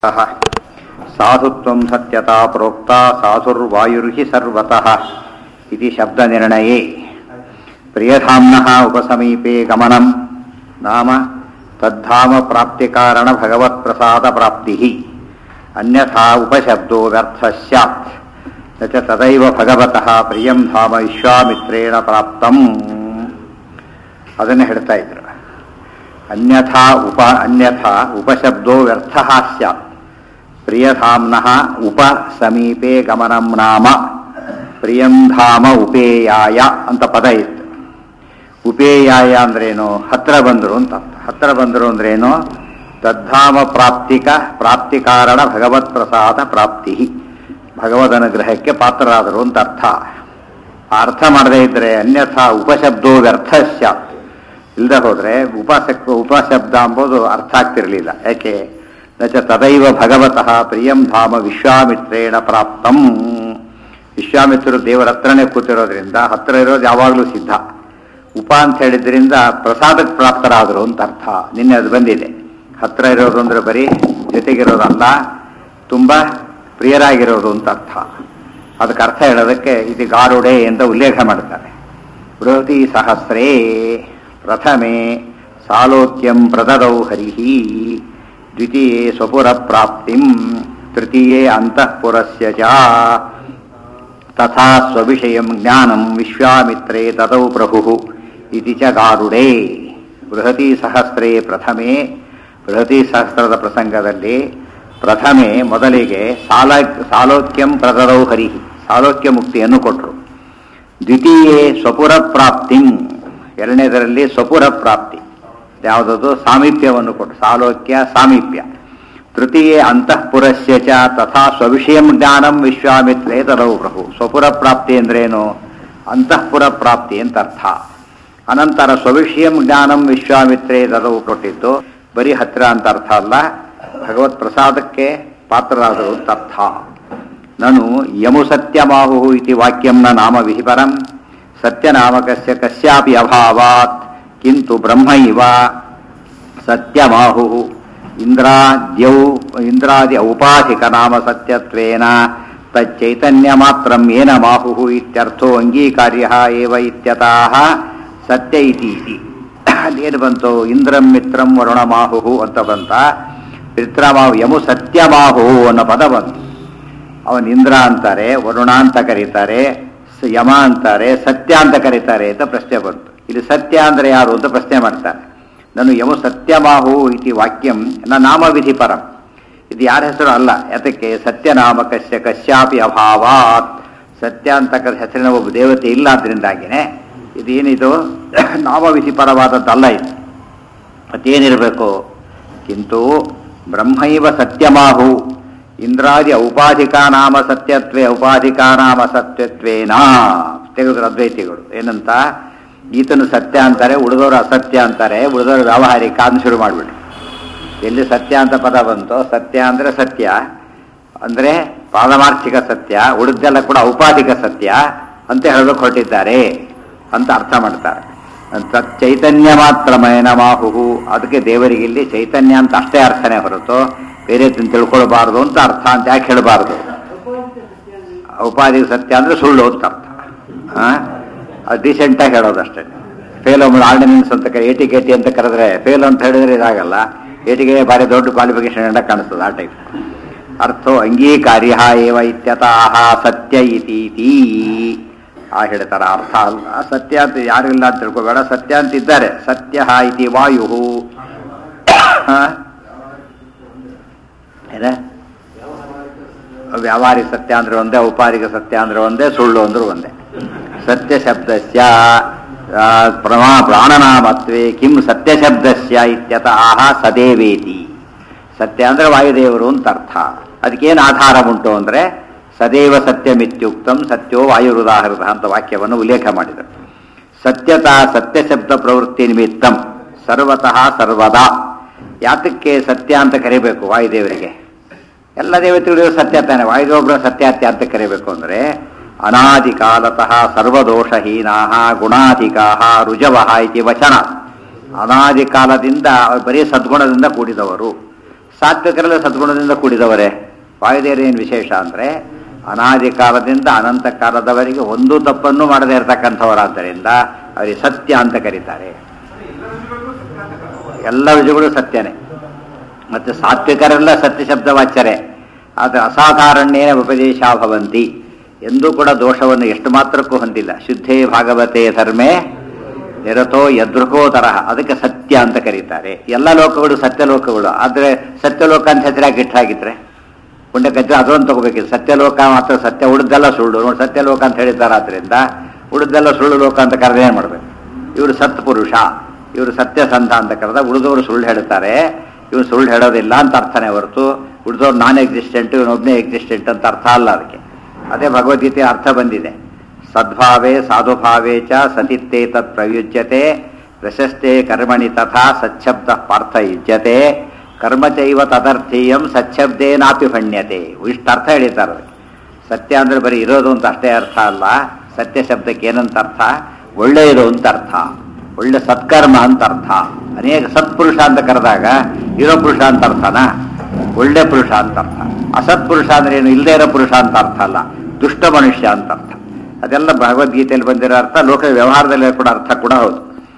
सः साधुत्वं सत्यता प्रोक्ता साधुर्वायुर्हि सर्वतः इति शब्दनिर्णये प्रियधाम्नः उपसमीपे गमनं नाम तद्धाम प्राप्तिकारणभगवत्प्रसादप्राप्तिः अन्यथा उपशब्दो व्यर्थः स्यात् न च तदैव भगवतः प्रिಯಂ ಧಾಮ ವಿಶ್ವಾಮಿತ್ರೇಣ ಪ್ರಾಪ್ತಂ ಅದನ್ನು ಹೇಳ್ತಾ ಇದ್ರು ಅನ್ಯಥಾ ಉಪ ಅನ್ಯಥಾ ಉಪಶಬ್ದೋ ವ್ಯರ್ಥ ಸ್ಯಾತ್ ಪ್ರಿಯಧಾಮ್ನಃ ಉಪ ಸಮೀಪೆ ಗಮನಂ ನಾಮ ಪ್ರಿಯಂ ಧಾಮ ಉಪೇಯಾಯ ಅಂತ ಪದ ಇತ್ತು ಉಪೇಯಾಯ ಅಂದ್ರೇನು ಹತ್ರ ಬಂದರು ಅಂತ ಅರ್ಥ ಹತ್ರ ಬಂದರು ಅಂದ್ರೇನು ತದ್ಧಾಮ ಪ್ರಾಪ್ತಿಕ ಪ್ರಾಪ್ತಿ ಕಾರಣ ಭಗವತ್ ಪ್ರಸಾದ ಪ್ರಾಪ್ತಿ ಭಗವದ್ ಅನುಗ್ರಹಕ್ಕೆ ಪಾತ್ರರಾದರು ಅಂತ ಅರ್ಥ ಆ ಅರ್ಥ ಮಾಡದೇ ಇದ್ರೆ ಅನ್ಯಥಾ ಉಪಶಬ್ದೋ ವ್ಯರ್ಥ ಸ್ಯಾತ್ ಇಲ್ಲದೆ ಹೋದ್ರೆ ಉಪಸಕ್ ಉಪಶಬ್ದ ಎಂಬುದು ಅರ್ಥ ಆಗ್ತಿರಲಿಲ್ಲ ಯಾಕೆ ನಚ ತದೈವ ಭಗವತಃ ಪ್ರಿಯಂ ಧಾಮ ವಿಶ್ವಾಮಿತ್ರೇಣ ಪ್ರಾಪ್ತಂ ವಿಶ್ವಾಮಿತ್ರರು ದೇವರ ಹತ್ರನೇ ಕೂತಿರೋದ್ರಿಂದ ಹತ್ರ ಇರೋದು ಯಾವಾಗಲೂ ಸಿದ್ಧ ಉಪ ಅಂತ ಹೇಳಿದ್ರಿಂದ ಪ್ರಸಾದಕ್ಕೆ ಪ್ರಾಪ್ತರಾದರು ಅಂತ ಅರ್ಥ ನಿನ್ನೆ ಅದು ಬಂದಿದೆ ಹತ್ರ ಇರೋದು ಅಂದ್ರೆ ಬರೀ ಜೊತೆಗಿರೋದಲ್ಲ ತುಂಬ ಪ್ರಿಯರಾಗಿರೋದು ಅಂತ ಅರ್ಥ ಅದಕ್ಕೆ ಅರ್ಥ ಹೇಳೋದಕ್ಕೆ ಇದು ಗಾರುಡೆ ಅಂತ ಉಲ್ಲೇಖ ಮಾಡ್ತಾರೆ ಬೃಹತಿ ಸಹಸ್ರೇ ಪ್ರಥಮೆ ಸಾಲೋಕ್ಯಂ ಪ್ರದದೌ ಹರಿಃ ದ್ವಿತೀಯೇ ಸ್ವಪುರ ಪ್ರಾಪ್ತಿಂ ತೃತೀಯೇ ಅಂತಃಪುರಸ್ಯ ಚ ತಥಾ ಸ್ವವಿಷಯಂ ಜ್ಞಾನಂ ವಿಶ್ವಾಮಿತ್ರೇ ತದೌ ಪ್ರಭುಃ ಇತಿ ಚ ಗಾರುಡೆ ಬೃಹತಿ ಸಹಸ್ರೇ ಪ್ರಥಮೆ ಬೃಹತಿ ಸಹಸ್ರದ ಪ್ರಸಂಗದಲ್ಲಿ ಪ್ರಥಮೆ ಮೊದಲಿಗೆ ಸಾಲ ಸಾಲೋಕ್ಯಂ ಪ್ರದದೌ ಹರಿ ಸಾಲೋಕ್ಯ ಮುಕ್ತಿಯನ್ನು ಕೊಟ್ಟರು ದ್ವಿತೀಯೇ ಸ್ವಪುರ ಪ್ರಾಪ್ತಿಂ ಎರಡನೇದರಲ್ಲಿ ಸ್ವಪುರ ಪ್ರಾಪ್ತಿ ಯಾವುದದು ಸಾಮೀಪ್ಯವನ್ನು ಕೊಟ್ಟು ಸಾಲೋಕ್ಯ ಸಾಮೀಪ್ಯ ತೃತೀಯೇ ಅಂತಃಪುರಸ್ಯ ಚ ತಥಾ ಸ್ವವಿಷಯಂ ಜ್ಞಾನಂ ವಿಶ್ವಾಮಿತ್ರೇ ತದವು ಪ್ರಭು ಸ್ವಪುರ ಪ್ರಾಪ್ತಿ ಅಂದ್ರೇನು ಅಂತಃಪುರ ಪ್ರಾಪ್ತಿ ಅಂತ ಅರ್ಥ ಅನಂತರ ಸ್ವವಿಷಯಂ ಜ್ಞಾನಂ ವಿಶ್ವಾಮಿತ್ರೇ ತದವು ಕೊಟ್ಟಿದ್ದು ಬರೀ ಹತ್ರ ಅಂತ ಅರ್ಥ ಅಲ್ಲ ಭಗವತ್ ಪ್ರಸಾದಕ್ಕೆ ಪಾತ್ರರಾದರು ಅಂತ ಅರ್ಥ ನನು ಯಮು ಸತ್ಯಮಾಹು ಇತಿ ವಾಕ್ಯಂ ನ ನಾಮ ವಿಹಿಪರಂ ಸತ್ಯನಾಮಕಸ್ಯ ಕಸ್ಯಾಪಿ ಅಭಾವಾತ್ ಕಿಂತು ಬ್ರಹ್ಮ ಇವ ಸತ್ಯಮಾಹು ಇಂದ್ರಾದ್ಯೌ ಇಂದ್ರಾದಿ ಔಪಾಧಿಕ ನಾಮ ಸತ್ಯತ್ವೇನ ತಚ್ಚೈತನ್ಯ ಮಾತ್ರಂ ಏನ ಮಾಹು ಇತ್ಯರ್ಥೋ ಅಂಗೀಕಾರ್ಯ ಏವ ಇತ್ಯತಃ ಸತ್ಯ ಇತಿ ಇತಿ ಅದೇನು ಬಂತು ಇಂದ್ರಂ ಮಿತ್ರಂ ವರುಣ ಮಾಹು ಅಂತ ಬಂತ ಮಿತ್ರಮಾಹು ಯಮು ಸತ್ಯಮಾಹು ಅನ್ನೋ ಪದ ಬಂತು ಅವನ್ ಇಂದ್ರ ಅಂತಾರೆ ವರುಣ ಅಂತ ಕರೀತಾರೆ ಸ- ಯಮ ಅಂತಾರೆ ಸತ್ಯ ಅಂತ ಕರೀತಾರೆ ಅಂತ ಪ್ರಶ್ನೆ ಬಂತು ಇಲ್ಲಿ ಸತ್ಯ ಅಂದ್ರೆ ಯಾರು ಅಂತ ಪ್ರಶ್ನೆ ಮಾಡ್ತಾರೆ ನಾನು ಯಮು ಸತ್ಯಮಾಹು ಇತಿ ವಾಕ್ಯಂ ನ ನಾಮವಿಧಿ ಪರಂ ಇದು ಯಾರ ಹೆಸರು ಅಲ್ಲ ಯಾತಕ್ಕೆ ಸತ್ಯನಾಮಕಸ್ಯ ಕಶ್ಯಾಪಿ ಅಭಾವಾತ್ ಸತ್ಯ ಅಂತಕ್ಕಂಥ ಹೆಸರಿನ ಒಬ್ಬ ದೇವತೆ ಇಲ್ಲ ಆದ್ರಿಂದಾಗಿನೇ ಇದೇನಿದು ನಾಮವಿಧಿ ಪರವಾದದ್ದಲ್ಲ ಇದು ಮತ್ತೇನಿರಬೇಕು ಕಿಂತು ಬ್ರಹ್ಮೈವ ಸತ್ಯಮಾಹು ಇಂದ್ರಾದಿ ಔಪಾಧಿಕಾ ನಾಮ ಸತ್ಯತ್ವೇ ಔಪಾಧಿಕಾ ನಾಮ ಸತ್ಯತ್ವೇನಾ ತೆಗೆದ್ರು ಅದ್ವೈತಿಗಳು ಏನಂತ ಈತನು ಸತ್ಯ ಅಂತಾರೆ ಉಳಿದವರು ಅಸತ್ಯ ಅಂತಾರೆ ಉಳಿದವರು ವ್ಯಾವಹಾರಿಕ ಅಂತ ಶುರು ಮಾಡಿಬಿಟ್ರು ಎಲ್ಲಿ ಸತ್ಯ ಅಂತ ಪದ ಬಂತು ಸತ್ಯ ಅಂದ್ರೆ ಸತ್ಯ ಅಂದ್ರೆ ಪಾರಮಾರ್ಥಿಕ ಸತ್ಯ ಉಳಿದೆಲ್ಲ ಕೂಡ ಔಪಾಧಿಕ ಸತ್ಯ ಅಂತ ಹೇಳೋದಕ್ಕೆ ಹೊರಟಿದ್ದಾರೆ ಅಂತ ಅರ್ಥ ಮಾಡ್ತಾರೆ ತತ್ ಚೈತನ್ಯ ಮಾತ್ರ ಮಯನ ಮಾಹುಹು ಅದಕ್ಕೆ ದೇವರಿಗೆ ಇಲ್ಲಿ ಚೈತನ್ಯ ಅಂತ ಅಷ್ಟೇ ಅರ್ಥನೇ ಹೊರತು ಬೇರೆ ತಿಳ್ಕೊಳ್ಬಾರ್ದು ಅಂತ ಅರ್ಥ ಅಂತ ಯಾಕೆ ಹೇಳಬಾರ್ದು ಉಪಾಧಿಕ ಸತ್ಯ ಅಂದ್ರೆ ಸುಳ್ಳು ಅಂತ ಅರ್ಥ ಆ? ಅದು ಡೀಸೆಂಟಾಗಿ ಹೇಳೋದಷ್ಟೇ ಫೇಲ್ ಆರ್ಡಿನೆನ್ಸ್ ಅಂತ ಕರೆ ಏಟಿಗೇಟಿ ಅಂತ ಕರೆದ್ರೆ ಫೇಲ್ ಅಂತ ಹೇಳಿದ್ರೆ ಇದಾಗಲ್ಲ ಏಟಿಗೆ ಭಾರಿ ದೊಡ್ಡ ಕ್ವಾಲಿಫಿಕೇಶನ್ ಅಂತ ಕಾಣಿಸ್ತದೆ ಆ ಟೈಪ್ ಅರ್ಥೋ ಅಂಗೀಕಾರ್ಯ ಏವ ಇತ್ಯತಃ ಸತ್ಯ ಇತೀತಿ ಆ ಹೇಳ್ತಾರ ಅರ್ಥ ಅಲ್ಲ ಸತ್ಯ ಅಂತ ಯಾರಿಲ್ಲ ಅಂತ ತಿಳ್ಕೊಬೇಡ ಸತ್ಯ ಅಂತ ಇದ್ದಾರೆ ಸತ್ಯ ಇತಿ ವಾಯು ಏನ ವ್ಯಾವಹಾರಿಕ ಸತ್ಯ ಅಂದ್ರೆ ಒಂದೇ ಔಪಾಧಿಕ ಸತ್ಯ ಅಂದ್ರೆ ಒಂದೇ ಸುಳ್ಳು ಅಂದ್ರೆ ಒಂದೇ ಸತ್ಯ ಶಬ್ದಸ್ಯ ಆ, ಪ್ರಮಾ ಪ್ರಾಣನಾಮತ್ವೇ ಕಿಂ ಸತ್ಯ ಶಬ್ದಸ್ಯ ಇತ್ಯತಃ ಸದೇವೇತಿ ಸತ್ಯ ಅಂದ್ರೆ ವಾಯುದೇವರು ಅಂತ ಅರ್ಥ ಅದಕ್ಕೇನು ಆಧಾರ ಉಂಟು ಅಂದ್ರೆ ಸದೇವ ಸತ್ಯಮಿತ್ಯುಕ್ತಂ ಸತ್ಯೋ ವಾಯುರುದಾಹೃತ ಅಂತ ವಾಕ್ಯವನ್ನು ಉಲ್ಲೇಖ ಮಾಡಿದರು ಸತ್ಯತಾ ಸತ್ಯ ಶಬ್ದ ಪ್ರವೃತ್ತಿ ನಿಮಿತ್ತಂ ಸರ್ವತಃ ಸರ್ವದಾ ಯಾತಕ್ಕೆ ಸತ್ಯ ಅಂತ ಕರಿಬೇಕು ವಾಯುದೇವರಿಗೆ ಎಲ್ಲ ದೇವತೆಗಳಿಗೂ ಸತ್ಯ ತಾನೆ ವಾಯುದೇವೊಬ್ಬರ ಸತ್ಯಾತ್ಯ ಅಂತ ಕರಿಬೇಕು ಅಂದ್ರೆ ಅನಾದಿ ಕಾಲತಃ ಸರ್ವದೋಷಹೀನಾ ಗುಣಾಧಿಕಾ ರುಜವ ಇತಿ ವಚನ ಅನಾದಿ ಕಾಲದಿಂದ ಅವ್ರು ಬರೀ ಸದ್ಗುಣದಿಂದ ಕೂಡಿದವರು ಸಾತ್ವಿಕರೆಲ್ಲ ಸದ್ಗುಣದಿಂದ ಕೂಡಿದವರೇ ವಾಯುದೇವರು ಏನು ವಿಶೇಷ ಅಂದರೆ ಅನಾದಿ ಕಾಲದಿಂದ ಅನಂತ ಕಾಲದವರೆಗೆ ಒಂದು ತಪ್ಪನ್ನು ಮಾಡದೇ ಇರತಕ್ಕಂಥವರಾದ್ದರಿಂದ ಅವರಿಗೆ ಸತ್ಯ ಅಂತ ಕರೀತಾರೆ ಎಲ್ಲ ರುಜುಗಳು ಸತ್ಯನೇ ಮತ್ತು ಸಾತ್ವಿಕರೆಲ್ಲ ಸತ್ಯ ಶಬ್ದ ವಾಚ್ಯರೇ ಆದರೆ ಅಸಾಧಾರಣ್ಯೇನ ಉಪದೇಶ ಭವಂತಿ ಎಂದೂ ಕೂಡ ದೋಷವನ್ನು ಎಷ್ಟು ಮಾತ್ರಕ್ಕೂ ಹೊಂದಿಲ್ಲ ಶುದ್ಧೇ ಭಾಗವತೆ ಧರ್ಮೇ ನಿರತೋ ಯದೃಕೋ ತರಹ ಅದಕ್ಕೆ ಸತ್ಯ ಅಂತ ಕರೀತಾರೆ ಎಲ್ಲ ಲೋಕಗಳು ಸತ್ಯಲೋಕಗಳು ಆದರೆ ಸತ್ಯಲೋಕ ಅಂತ ಹೆಸರಾಗಿ ಇಟ್ಟಾಗಿದ್ರೆ ಪುಣ್ಯ ಕಚ್ಚ ಅದೊಂದು ತಗೋಬೇಕಿತ್ತು ಸತ್ಯಲೋಕ ಮಾತ್ರ ಸತ್ಯ ಉಳಿದೆಲ್ಲ ಸುಳ್ಳು ನೋಡಿ ಸತ್ಯಲೋಕ ಅಂತ ಹೇಳಿದ್ದಾರೆ ಆದ್ದರಿಂದ ಉಳಿದೆಲ್ಲ ಸುಳ್ಳು ಲೋಕ ಅಂತ ಕರೆದು ಏನು ಮಾಡಬೇಕು ಇವರು ಸತ್ಪುರುಷ ಇವರು ಸತ್ಯಸಂಧ ಅಂತ ಕರೆದ ಉಳಿದವರು ಸುಳ್ಳು ಹೇಳ್ತಾರೆ ಇವರು ಸುಳ್ಳು ಹೇಳೋದಿಲ್ಲ ಅಂತ ಅರ್ಥನೇ ಹೊರತು ಉಳಿದವ್ರು ನಾನ್ ಎಕ್ಸಿಸ್ಟೆಂಟ್ ಇವನೊಬ್ಬನೇ ಎಕ್ಸಿಸ್ಟೆಂಟ್ ಅಂತ ಅರ್ಥ ಅಲ್ಲ ಅದಕ್ಕೆ ಅದೇ ಭಗವದ್ಗೀತೆ ಅರ್ಥ ಬಂದಿದೆ ಸದ್ಭಾವೇ ಸಾಧುಭಾವೇ ಚ ಸತಿತ್ತೇ ತತ್ ಪ್ರಯುಜ್ಯತೆ ಪ್ರಶಸ್ತೆ ಕರ್ಮಣಿ ತಥಾ ಸಚ್ಛಬ್ದ ಪಾರ್ಥ ಯುಜ್ಯತೆ ಕರ್ಮ ಚೈವ ತದರ್ಥೀಯಂ ಸಚ್ಛಬ್ದೇನಾಪಿ ಭಣ್ಯತೆ ಇಷ್ಟು ಅರ್ಥ ಹೇಳಿದ್ದಾರೆ ಅದಕ್ಕೆ ಸತ್ಯ ಅಂದ್ರೆ ಬರೀ ಇರೋದು ಅಂತ ಅಷ್ಟೇ ಅರ್ಥ ಅಲ್ಲ ಸತ್ಯ ಶಬ್ದಕ್ಕೆ ಏನಂತ ಅರ್ಥ ಒಳ್ಳೆಯದು ಅಂತ ಅರ್ಥ ಒಳ್ಳೆ ಸತ್ಕರ್ಮ ಅಂತ ಅರ್ಥ ಅನೇಕ ಸತ್ಪುರುಷ ಅಂತ ಕರೆದಾಗ ಇರೋ ಪುರುಷ ಅಂತ ಅರ್ಥನಾ ಒಳ್ಳೆ ಪುರುಷ ಅಂತ ಅರ್ಥ ಅಸತ್ಪುರುಷ ಅಂದ್ರೆ ಏನು ಇಲ್ಲದೇ ಇರೋ ಪುರುಷ ಅಂತ ಅರ್ಥ ಅಲ್ಲ ದುಷ್ಟ ಮನುಷ್ಯ ಅಂತ ಅರ್ಥ ಅದೆಲ್ಲ ಭಗವದ್ಗೀತೆಯಲ್ಲಿ ಬಂದಿರೋ ಅರ್ಥ ಲೋಕ ವ್ಯವಹಾರದಲ್ಲಿ ಕೂಡ ಅರ್ಥ ಕೂಡ ಹೌದು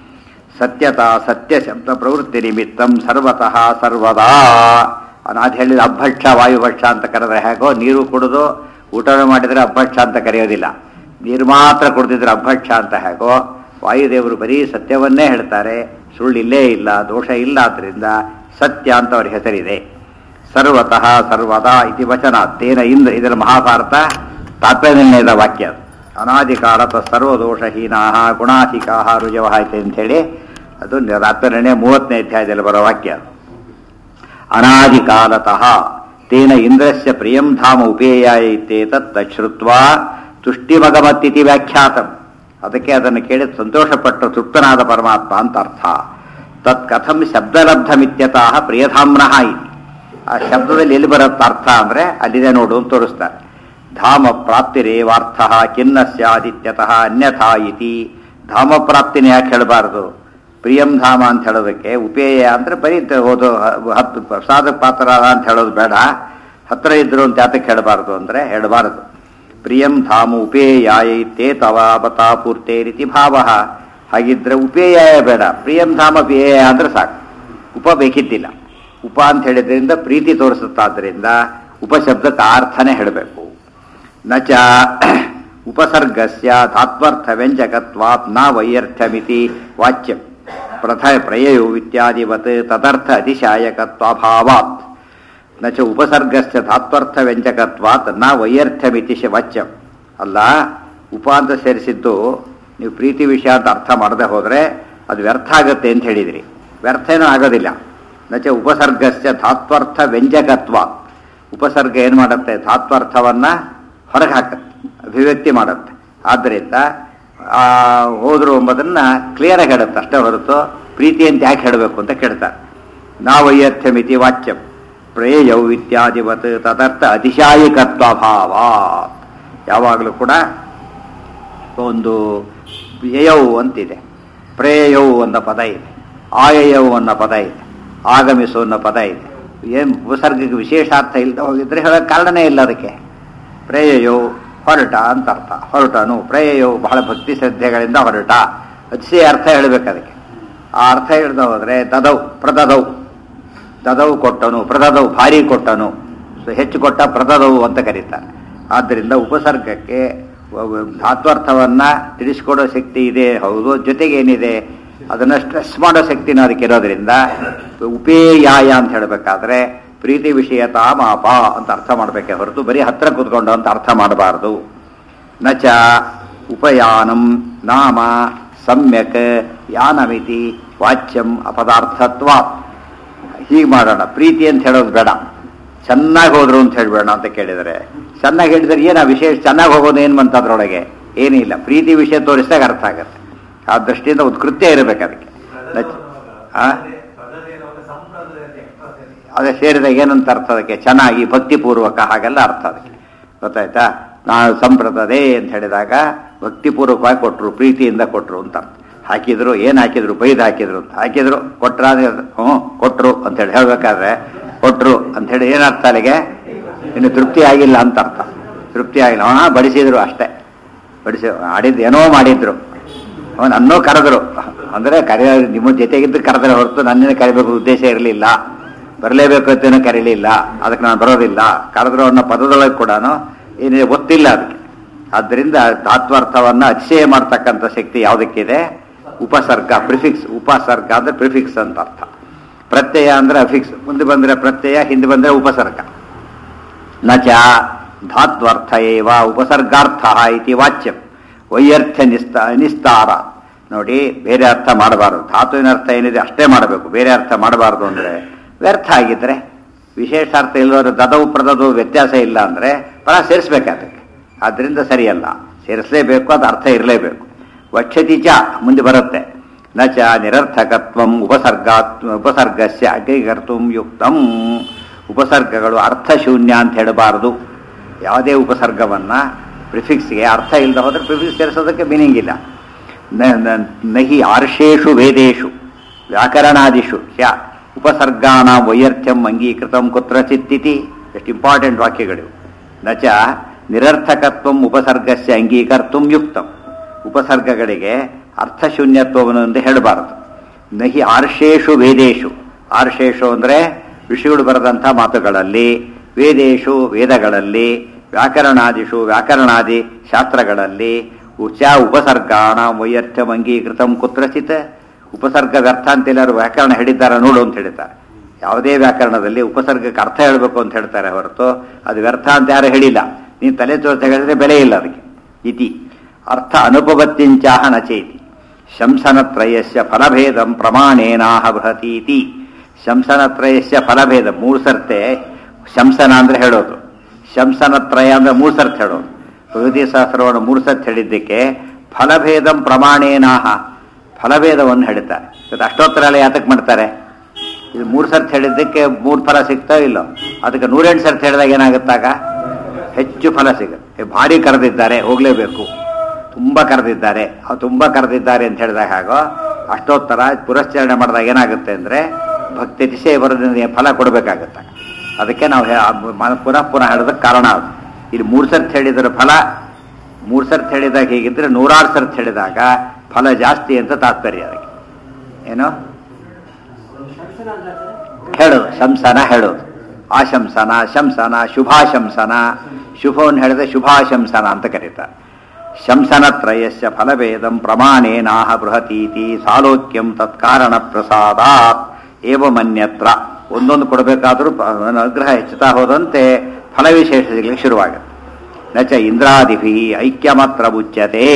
ಸತ್ಯತಾ ಸತ್ಯ ಶಬ್ದ ಪ್ರವೃತ್ತಿ ನಿಮಿತ್ತಂ ಸರ್ವತಃ ಸರ್ವದಾ ಅನಾಥ್ ಹೇಳಿದ ಅಭಕ್ಷ ವಾಯುಭಕ್ಷ ಅಂತ ಕರೆದ್ರೆ ಹೇಗೋ ನೀರು ಕುಡಿದು ಊಟನೂ ಮಾಡಿದರೆ ಅಭಕ್ಷ ಅಂತ ಕರೆಯೋದಿಲ್ಲ ನೀರು ಮಾತ್ರ ಕುಡಿದಿದ್ರೆ ಅಭಕ್ಷ ಅಂತ ಹೇಗೋ ವಾಯುದೇವರು ಬರೀ ಸತ್ಯವನ್ನೇ ಹೇಳ್ತಾರೆ ಸುಳ್ಳು ಇಲ್ಲೇ ಇಲ್ಲ ದೋಷ ಇಲ್ಲ ಆದ್ರಿಂದ ಸತ್ಯ ಅಂತ ಅವ್ರ ಹೆಸರಿದೆ ಸರ್ವತಃ ಸರ್ವದಾ ಇತಿ ವಚನ ತೇನ ಇಂದ್ರ ಇದರ ಮಹಾಭಾರತ ತಾತ್ಪರ್ಯನಿರ್ಣಯದ ವಾಕ್ಯ ಅದು. ಅನಾದಿ ಕಾಲತ ಸರ್ವದೋಷಹೀನಾ ಗುಣಾಧಿಕಾ ರುಜವ ಐತೆ ಅಂಥೇಳಿ ಅದು ತಾತ್ಪರ್ಯನಿರ್ಣಯ ಮೂವತ್ತನೇ ಅಧ್ಯಾಯದಲ್ಲಿ ಬರೋ ವಾಕ್ಯ ಅದು. ಅನಾದಿ ಕಾಲತಃ ತೇನ ಇಂದ್ರಸ್ಯ ಪ್ರಿಯಂ ಧಾಮ ಉಪೇಯಾಯ ಇತ್ಯೇತತ್ ತಚ್ಛ್ರುತ್ವಾ ತುಷ್ಟಿಮಗಮತ್ತಿತಿ ವ್ಯಾಖ್ಯಾತಂ ಅದಕ್ಕೆ ಅದನ್ನು ಕೇಳಿ ಸಂತೋಷಪಟ್ಟು ತೃಪ್ತನಾದ ಪರಮಾತ್ಮ ಅಂತ ಅರ್ಥ ತತ್ ಕಥಂ ಶಬ್ದಲಬ್ಧಮಿತ್ಯತಃ ಪ್ರಿಯಧಾಮ್ನಃ ಇತಿ ಆ ಶಬ್ದದಲ್ಲಿ ಎಲ್ಲಿ ಬರುತ್ತೆ ಅರ್ಥ ಅಂದ್ರೆ ಅಲ್ಲಿದೆ ನೋಡು ಅಂತ ತೋರಿಸ್ತಾರೆ ಧಾಮ ಪ್ರಾಪ್ತಿರೇವಾರ್ಥ ಖಿನ್ನಸ್ಯಾದಿತ್ಯತಃ ಅನ್ಯಥಾ ಇತಿ ಧಾಮ ಪ್ರಾಪ್ತಿನ ಯಾಕೆ ಹೇಳಬಾರದು ಪ್ರಿಯಂ ಧಾಮ ಅಂತ ಹೇಳೋದಕ್ಕೆ ಉಪೇಯ ಅಂದ್ರೆ ಬರೀ ತ- ಓದು ಹ- ಹತ್ತು ಪ್ರಸಾದ ಪಾತ್ರ ಅಂತ ಹೇಳೋದು ಬೇಡ ಹತ್ರ ಇದ್ರು ಅಂತ ಯಾತಕ್ಕೆ ಹೇಳಬಾರದು ಅಂದ್ರೆ ಹೇಳಬಾರದು ಪ್ರಿಯಂ ಧಾಮ ಉಪೇಯಾಯೈತೆ ತವ ಬತಾ ಪೂರ್ತೆ ರೀತಿ ಭಾವ ಹಾಗಿದ್ರೆ ಉಪೇಯಾಯ ಬೇಡ ಪ್ರಿಯಂ ಧಾಮ ಪೇಯ ಅಂದ್ರೆ ಸಾಕು ಉಪ ಬೇಕಿದ್ದಿಲ್ಲ ಉಪ ಅಂತ ಹೇಳಿದ್ರಿಂದ ಪ್ರೀತಿ ತೋರಿಸುತ್ತಾದ್ರಿಂದ ಉಪಶಬ್ದಕ್ಕೆ ಅರ್ಥನೇ ಹೇಳಬೇಕು ನಚ ಉಪಸರ್ಗಸ್ಯ ಧಾತ್ವರ್ಥ ವ್ಯಂಜಕತ್ವಾತ್ ನ ವೈಯರ್ಥ್ಯಮಿತಿ ವಾಚ್ಯಂ ಪ್ರಥ ಪ್ರಯಯೋ ಇತ್ಯಾದಿವತ್ ತದರ್ಥ ಅತಿಶಾಯಕತ್ವಾಭಾವಾತ್ ನ ಚ ಉಪಸರ್ಗಸ್ಯ ಧಾತ್ವರ್ಥ ವ್ಯಂಜಕತ್ವಾತ್ ನ ವೈಯರ್ಥ್ಯಮಿತಿ ಶ ವಾಚ್ಯಂ ಅಲ್ಲ ಉಪ ಅಂತ ಸೇರಿಸಿದ್ದು ನೀವು ಪ್ರೀತಿ ವಿಷಯ ಅಂತ ಅರ್ಥ ಮಾಡದೆ ಹೋದರೆ ಅದು ವ್ಯರ್ಥ ಆಗುತ್ತೆ ಅಂತ ಹೇಳಿದಿರಿ ವ್ಯರ್ಥ ಏನೂ ಆಗೋದಿಲ್ಲ ನ ಚ ಉಪಸರ್ಗಸ್ಯ ಧಾತ್ವರ್ಥ ವ್ಯಂಜಕತ್ವ ಉಪಸರ್ಗ ಏನು ಮಾಡುತ್ತೆ ಧಾತ್ವರ್ಥವನ್ನು ಹೊರಗೆ ಹಾಕುತ್ತೆ ಅಭಿವ್ಯಕ್ತಿ ಮಾಡುತ್ತೆ ಆದ್ದರಿಂದ ಆ, ಹೋದ್ರು ಎಂಬುದನ್ನು ಕ್ಲಿಯರಾಗಿ ಹೇಳುತ್ತೆ ಅಷ್ಟೇ ಹೊರತು ಪ್ರೀತಿ ಅಂತ ಯಾಕೆ ಹೇಳಬೇಕು ಅಂತ ಕೇಳ್ತಾರೆ ನಾವೈಯರ್ಥ್ಯಮಿತಿ ವಾಚ್ಯಂ ಪ್ರೇಯೌ ಇತ್ಯಾದಿವತ್ ತದರ್ಥ ಅತಿಶಾಯಿಕತ್ವಭಾವ ಯಾವಾಗಲೂ ಕೂಡ ಒಂದು ಯಯೌ ಅಂತಿದೆ ಪ್ರೇಯೌ ಅನ್ನೋ ಪದ ಇದೆ ಆಯಯೌ ಅನ್ನೋ ಪದ ಇದೆ ಆಗಮಿಸು ಅನ್ನೋ ಪದ ಇದೆ ಏನು ಉಪಸರ್ಗಕ್ಕೆ ವಿಶೇಷ ಅರ್ಥ ಇಲ್ಲದೆ ಹೋಗಿದ್ರೆ ಹೇಳೋಕ್ಕೆ ಕಾರಣನೇ ಇಲ್ಲ ಅದಕ್ಕೆ ಪ್ರೇಯಯೋ ಹೊರಟ ಅಂತ ಅರ್ಥ ಹೊರಟನು ಪ್ರೇಯಯೋ ಬಹಳ ಭಕ್ತಿ ಶ್ರದ್ಧೆಗಳಿಂದ ಹೊರಟ ಅತಿಶಯ ಅರ್ಥ ಹೇಳಬೇಕು ಅದಕ್ಕೆ ಆ ಅರ್ಥ ಹೇಳ್ದ ಹೋದ್ರೆ ದದೌ ಪ್ರದದೌ ದದವು ಕೊಟ್ಟನು ಪ್ರದದವು ಭಾರಿ ಕೊಟ್ಟನು ಸೊ ಹೆಚ್ಚು ಕೊಟ್ಟ ಪ್ರದದವು ಅಂತ ಕರೀತಾರೆ ಆದ್ದರಿಂದ ಉಪಸರ್ಗಕ್ಕೆ ವ- ವ- ಧಾತ್ವರ್ಥವನ್ನ ತಿಳಿಸ್ಕೊಡೋ ಶಕ್ತಿ ಇದೆ ಹೌದು ಜೊತೆಗೆ ಏನಿದೆ ಅದನ್ನ ಸ್ಟ್ರೆಸ್ ಮಾಡೋ ಶಕ್ತಿನೂ ಅದಕ್ಕೆ ಇರೋದ್ರಿಂದ ಉಪೇಯಾಯ ಅಂತ ಹೇಳಬೇಕಾದ್ರೆ ಪ್ರೀತಿ ವಿಷಯತ ಮಾಪ ಅಂತ ಅರ್ಥ ಮಾಡಬೇಕೆ ಹೊರತು ಬರೀ ಹತ್ರ ಕೂತ್ಕೊಂಡು ಅಂತ ಅರ್ಥ ಮಾಡಬಾರದು ನಚ ಉಪಯಾನಂ ನಾಮ ಸಮ್ಯಕ್ ಯಾನಮಿತಿ ವಾಚ್ಯಂ ಅಪದಾರ್ಥತ್ವಾತ್ ಹೀಗೆ ಮಾಡೋಣ ಪ್ರೀತಿ ಅಂತ ಹೇಳೋದು ಬೇಡ ಚೆನ್ನಾಗಿ ಹೋದ್ರು ಅಂತ ಹೇಳ್ಬೇಡ ಅಂತ ಕೇಳಿದರೆ ಚೆನ್ನಾಗಿ ಹೇಳಿದ್ರೆ ಏನು ಆ ವಿಷಯ ಚೆನ್ನಾಗಿ ಹೋಗೋದು ಏನು ಅಂತ ಅದ್ರೊಳಗೆ ಏನಿಲ್ಲ ಪ್ರೀತಿ ವಿಷಯ ತೋರಿಸಿದಾಗ ಅರ್ಥ ಆಗತ್ತೆ ಆ ದೃಷ್ಟಿಯಿಂದ ಒಂದು ಕೃತ್ಯ ಇರಬೇಕು ಅದಕ್ಕೆ ನಚ್- ಆ? ಅದೇ ಸೇರಿದಾಗ ಏನಂತ ಅರ್ಥ ಅದಕ್ಕೆ ಚೆನ್ನಾಗಿ ಭಕ್ತಿಪೂರ್ವಕ ಹಾಗೆಲ್ಲ ಅರ್ಥ ಅದಕ್ಕೆ ಗೊತ್ತಾಯ್ತಾ ನಾವು ಸಂಪ್ರದದೇ ಅಂತ ಹೇಳಿದಾಗ ಭಕ್ತಿಪೂರ್ವಕವಾಗಿ ಕೊಟ್ಟರು ಪ್ರೀತಿಯಿಂದ ಕೊಟ್ಟರು ಅಂತ ಅರ್ಥ ಹಾಕಿದ್ರು ಏನು ಹಾಕಿದ್ರು ಬೈದು ಹಾಕಿದ್ರು ಅಂತ ಹಾಕಿದ್ರು ಕೊಟ್ರ ಹ್ಞೂ ಕೊಟ್ಟರು ಅಂತ ಹೇಳಿ ಹೇಳ್ಬೇಕಾದ್ರೆ ಕೊಟ್ರು ಅಂತ ಹೇಳಿ ಏನರ್ಥ ಅಲ್ಲಿಗೆ ಇನ್ನು ತೃಪ್ತಿ ಆಗಿಲ್ಲ ಅಂತ ಅರ್ಥ ತೃಪ್ತಿ ಆಗಿಲ್ಲ ಹಾ ಬಡಿಸಿದ್ರು ಅಷ್ಟೇ ಬಡಿಸಿ ಆಡಿದ್ದು ಏನೋ ಮಾಡಿದ್ರು ಅವನು ಅನ್ನೋ ಕರೆದ್ರು ಅಂದ್ರೆ ಕರೆಯ ನಿಮ್ಮ ಜೊತೆಗಿದ್ದು ಕರೆದ್ರೆ ಹೊರತು ನನ್ನನ್ನು ಕರಿಬೇಕು ಉದ್ದೇಶ ಇರಲಿಲ್ಲ ಬರಲೇಬೇಕು ಅಂತೇನೋ ಕರೀಲಿಲ್ಲ ಅದಕ್ಕೆ ನಾನು ಬರೋದಿಲ್ಲ ಕರೆದ್ರು ಅನ್ನೋ ಪದದೊಳಗೆ ಕೂಡ ಏನಿದೆ ಗೊತ್ತಿಲ್ಲ ಅದಕ್ಕೆ ಆದ್ದರಿಂದ ಧಾತ್ವಾರ್ಥವನ್ನ ಅತಿಶಯ ಮಾಡ್ತಕ್ಕಂಥ ಶಕ್ತಿ ಯಾವುದಕ್ಕಿದೆ ಉಪಸರ್ಗ ಪ್ರಿಫಿಕ್ಸ್ ಉಪಸರ್ಗ ಅಂದ್ರೆ ಪ್ರಿಫಿಕ್ಸ್ ಅಂತ ಅರ್ಥ ಪ್ರತ್ಯಯ ಅಂದ್ರೆ ಅಫಿಕ್ಸ್ ಮುಂದೆ ಬಂದ್ರೆ ಪ್ರತ್ಯಯ ಹಿಂದೆ ಬಂದ್ರೆ ಉಪಸರ್ಗ ನ ಚ ಧಾತ್ವರ್ಥ ಏವ ಉಪಸರ್ಗಾರ್ಥ ಇತಿ ವಾಚ್ಯಂ ವೈಯರ್ಥ್ಯ ನಿಸ್ತ ನಿಸ್ತಾರ ನೋಡಿ ಬೇರೆ ಅರ್ಥ ಮಾಡಬಾರದು ಧಾತುವಿನ ಅರ್ಥ ಏನಿದೆ ಅಷ್ಟೇ ಮಾಡಬೇಕು ಬೇರೆ ಅರ್ಥ ಮಾಡಬಾರದು ಅಂದ್ರೆ ವ್ಯರ್ಥ ಆಗಿದ್ರೆ ವಿಶೇಷ ಅರ್ಥ ಇಲ್ಲದವರು ದದವು ಪ್ರದದು ವ್ಯತ್ಯಾಸ ಇಲ್ಲ ಅಂದ್ರೆ ಪರ ಸೇರಿಸ್ಬೇಕು ಅದಕ್ಕೆ ಆದ್ರಿಂದ ಸರಿಯಲ್ಲ ಸೇರಿಸಲೇಬೇಕು ಅದು ಅರ್ಥ ಇರಲೇಬೇಕು ವಕ್ಷತಿ ಚ ಮುಂದೆ ಬರುತ್ತೆ ನ ಚ ನಿರರ್ಥಕತ್ವಂ ಉಪಸರ್ಗಾತ್ ಉಪಸರ್ಗಸ್ಯ ಅಗ್ರೀಕರ್ತು ಯುಕ್ತಂ ಉಪಸರ್ಗಗಳು ಅರ್ಥಶೂನ್ಯ ಅಂತ ಹೇಳಬಾರದು ಯಾವುದೇ ಉಪಸರ್ಗವನ್ನ ಪ್ರಿಫಿಕ್ಸ್ಗೆ ಅರ್ಥ ಇಲ್ಲದೆ ಹೋದ್ರೆ ಪ್ರಿಫಿಕ್ಸ್ ಸೇರಿಸೋದಕ್ಕೆ ಮೀನಿಂಗ್ ಇಲ್ಲ ನ- ನ- ನಹಿ ಆರ್ಷೇಷು ವೇದೇಶು ವ್ಯಾಕರಣಾದಿಷು ಯ ಉಪಸರ್ಗಾಣ ವೈಯರ್ಥ್ಯಂ ಅಂಗೀಕೃತಂ ಕುತ್ರಚಿತ್ತಿತಿ ಎಷ್ಟು ಇಂಪಾರ್ಟೆಂಟ್ ವಾಕ್ಯಗಳು ನಚ ನಿರರ್ಥಕತ್ವಂ ಉಪಸರ್ಗಸ್ಯ ಅಂಗೀಕರ್ತು ಯುಕ್ತಂ ಉಪಸರ್ಗಗಳಿಗೆ ಅರ್ಥಶೂನ್ಯತ್ವವನ್ನು ಎಂದು ಹೇಳಬಾರದು ನಹಿ ಆರ್ಷೇಷು ವೇದೇಶು ಆರ್ಷೇಷು ಅಂದರೆ ಋಷಿಗಳು ಬರೆದಂಥ ಮಾತುಗಳಲ್ಲಿ ವೇದೇಶು ವೇದಗಳಲ್ಲಿ ವ್ಯಾಕರಣಾದಿಷು ವ್ಯಾಕರಣಾದಿ ಶಾಸ್ತ್ರಗಳಲ್ಲಿ ಉಚ ಉಪಸರ್ಗಾಣ ವೈಯರ್ಥ್ಯಂ ಅಂಗೀಕೃತಂ ಕುತ್ರಚಿತ್ ಉಪಸರ್ಗ ವ್ಯರ್ಥ ಅಂತ ಎಲ್ಲರೂ ವ್ಯಾಕರಣ ಹೇಳಿದ್ದಾರೆ ನೋಡು ಅಂತ ಹೇಳ್ತಾರೆ ಯಾವುದೇ ವ್ಯಾಕರಣದಲ್ಲಿ ಉಪಸರ್ಗಕ್ಕೆ ಅರ್ಥ ಹೇಳಬೇಕು ಅಂತ ಹೇಳ್ತಾರೆ ಹೊರತು ಅದು ವ್ಯರ್ಥ ಅಂತ ಯಾರು ಹೇಳಿಲ್ಲ ನೀನು ತಲೆ ತೋರ್ಸ ಹೇಳಿದ್ರೆ ಬೆಲೆ ಇಲ್ಲ ಅದಕ್ಕೆ ಇತಿ ಅರ್ಥ ಅನುಪವತ್ಯಂಚಾಹ ನಚೇತಿ ಶಂಸನತ್ರಯಸ್ಯ ಫಲಭೇದಂ ಪ್ರಮಾಣೇನಾಹ ಬೃಹತೀತಿ ಶಂಸನತ್ರಯಸ್ಯ ಫಲಭೇದ ಮೂರು ಸರ್ತೆ ಶಂಸನ ಅಂದ್ರೆ ಹೇಳೋದು ಶಂಸನತ್ರಯ ಅಂದ್ರೆ ಮೂರು ಸರ್ತಿ ಹೇಳೋದು ಪ್ರಕೃತಿ ಶಾಸ್ತ್ರವನ್ನು ಮೂರು ಸರ್ತಿ ಹೇಳಿದ್ದಕ್ಕೆ ಫಲಭೇದಂ ಪ್ರಮಾಣೇನಾಹ ಫಲಭೇದವನ್ನು ಹೇಳ್ತಾರೆ ಇವತ್ತು ಅಷ್ಟೋತ್ತರ ಎಲ್ಲ ಯಾತಕ್ಕೆ ಮಾಡ್ತಾರೆ ಇದು ಮೂರು ಸರ್ತಿ ಹೇಳಿದ್ದಕ್ಕೆ ಮೂರು ಫಲ ಸಿಗ್ತಾ ಇಲ್ಲೋ ಅದಕ್ಕೆ ನೂರೆಂಟು ಸರ್ತಿ ಹೇಳಿದಾಗ ಏನಾಗುತ್ತಾಗ ಹೆಚ್ಚು ಫಲ ಸಿಗುತ್ತೆ ಏ, ಭಾರಿ ಕರೆದಿದ್ದಾರೆ ಹೋಗಲೇಬೇಕು ತುಂಬ ಕರೆದಿದ್ದಾರೆ ಅವ್ರು ತುಂಬ ಕರೆದಿದ್ದಾರೆ ಅಂತ ಹೇಳಿದಾಗ ಹಾಗೋ ಅಷ್ಟೋತ್ತರ ಪುರಸ್ಕರಣೆ ಮಾಡಿದಾಗ ಏನಾಗುತ್ತೆ ಅಂದರೆ ಭಕ್ತಿ ಅತಿಶಯ ಬರೋದ್ರಿಂದ ಫಲ ಕೊಡಬೇಕಾಗತ್ತೆ ಅದಕ್ಕೆ ನಾವು ಹೇ- ಮ- ಪುನಃ ಪುನಃ ಹೇಳೋದಕ್ಕೆ ಕಾರಣ ಅದು ಇಲ್ಲಿ ಮೂರು ಸರ್ತಿ ಹೇಳಿದ್ರೆ ಫಲ ಮೂರು ಸರ್ತಿ ಹೇಳಿದಾಗ ಹೀಗಿದ್ರೆ ನೂರಾರು ಸರ್ತಿ ಹೇಳಿದಾಗ ಫಲ ಜಾಸ್ತಿ ಅಂತ ತಾತ್ಪರ್ಯ ಅದಕ್ಕೆ ಏನು ಹೇಳೋದು ಶಂಸನ ಹೇಳೋದು ಆಶಂಸನ ಶಂಸನ ಶುಭಾಶಂಸನ ಶುಭವನ್ನು ಹೇಳಿದ್ರೆ ಶುಭಾಶಂಸನ ಅಂತ ಕರೀತಾರೆ ಶಂಸನತ್ರಯಸ್ಯ ಫಲಭೇದಂ ಪ್ರಮಾಣೇನಾಹ ಬೃಹತೀತಿ ಸಾಲೋಕ್ಯಂ ತತ್ಕಾರಣ ಪ್ರಸಾದಾತ್ ಏವಮನ್ಯತ್ರ ಒಂದೊಂದು ಕೊಡಬೇಕಾದ್ರೂ ಪ- ಅನುಗ್ರಹ ಹೆಚ್ಚುತ್ತಾ ಹೋದಂತೆ ಫಲವಿಶೇಷ ಸಿಗಲಿಕ್ಕೆ ಶುರುವಾಗುತ್ತೆ ನಚ ಇಂದ್ರಾದಿಭಿ ಐಕ್ಯ ಮಾತ್ರ ಮುಚ್ಯತೆ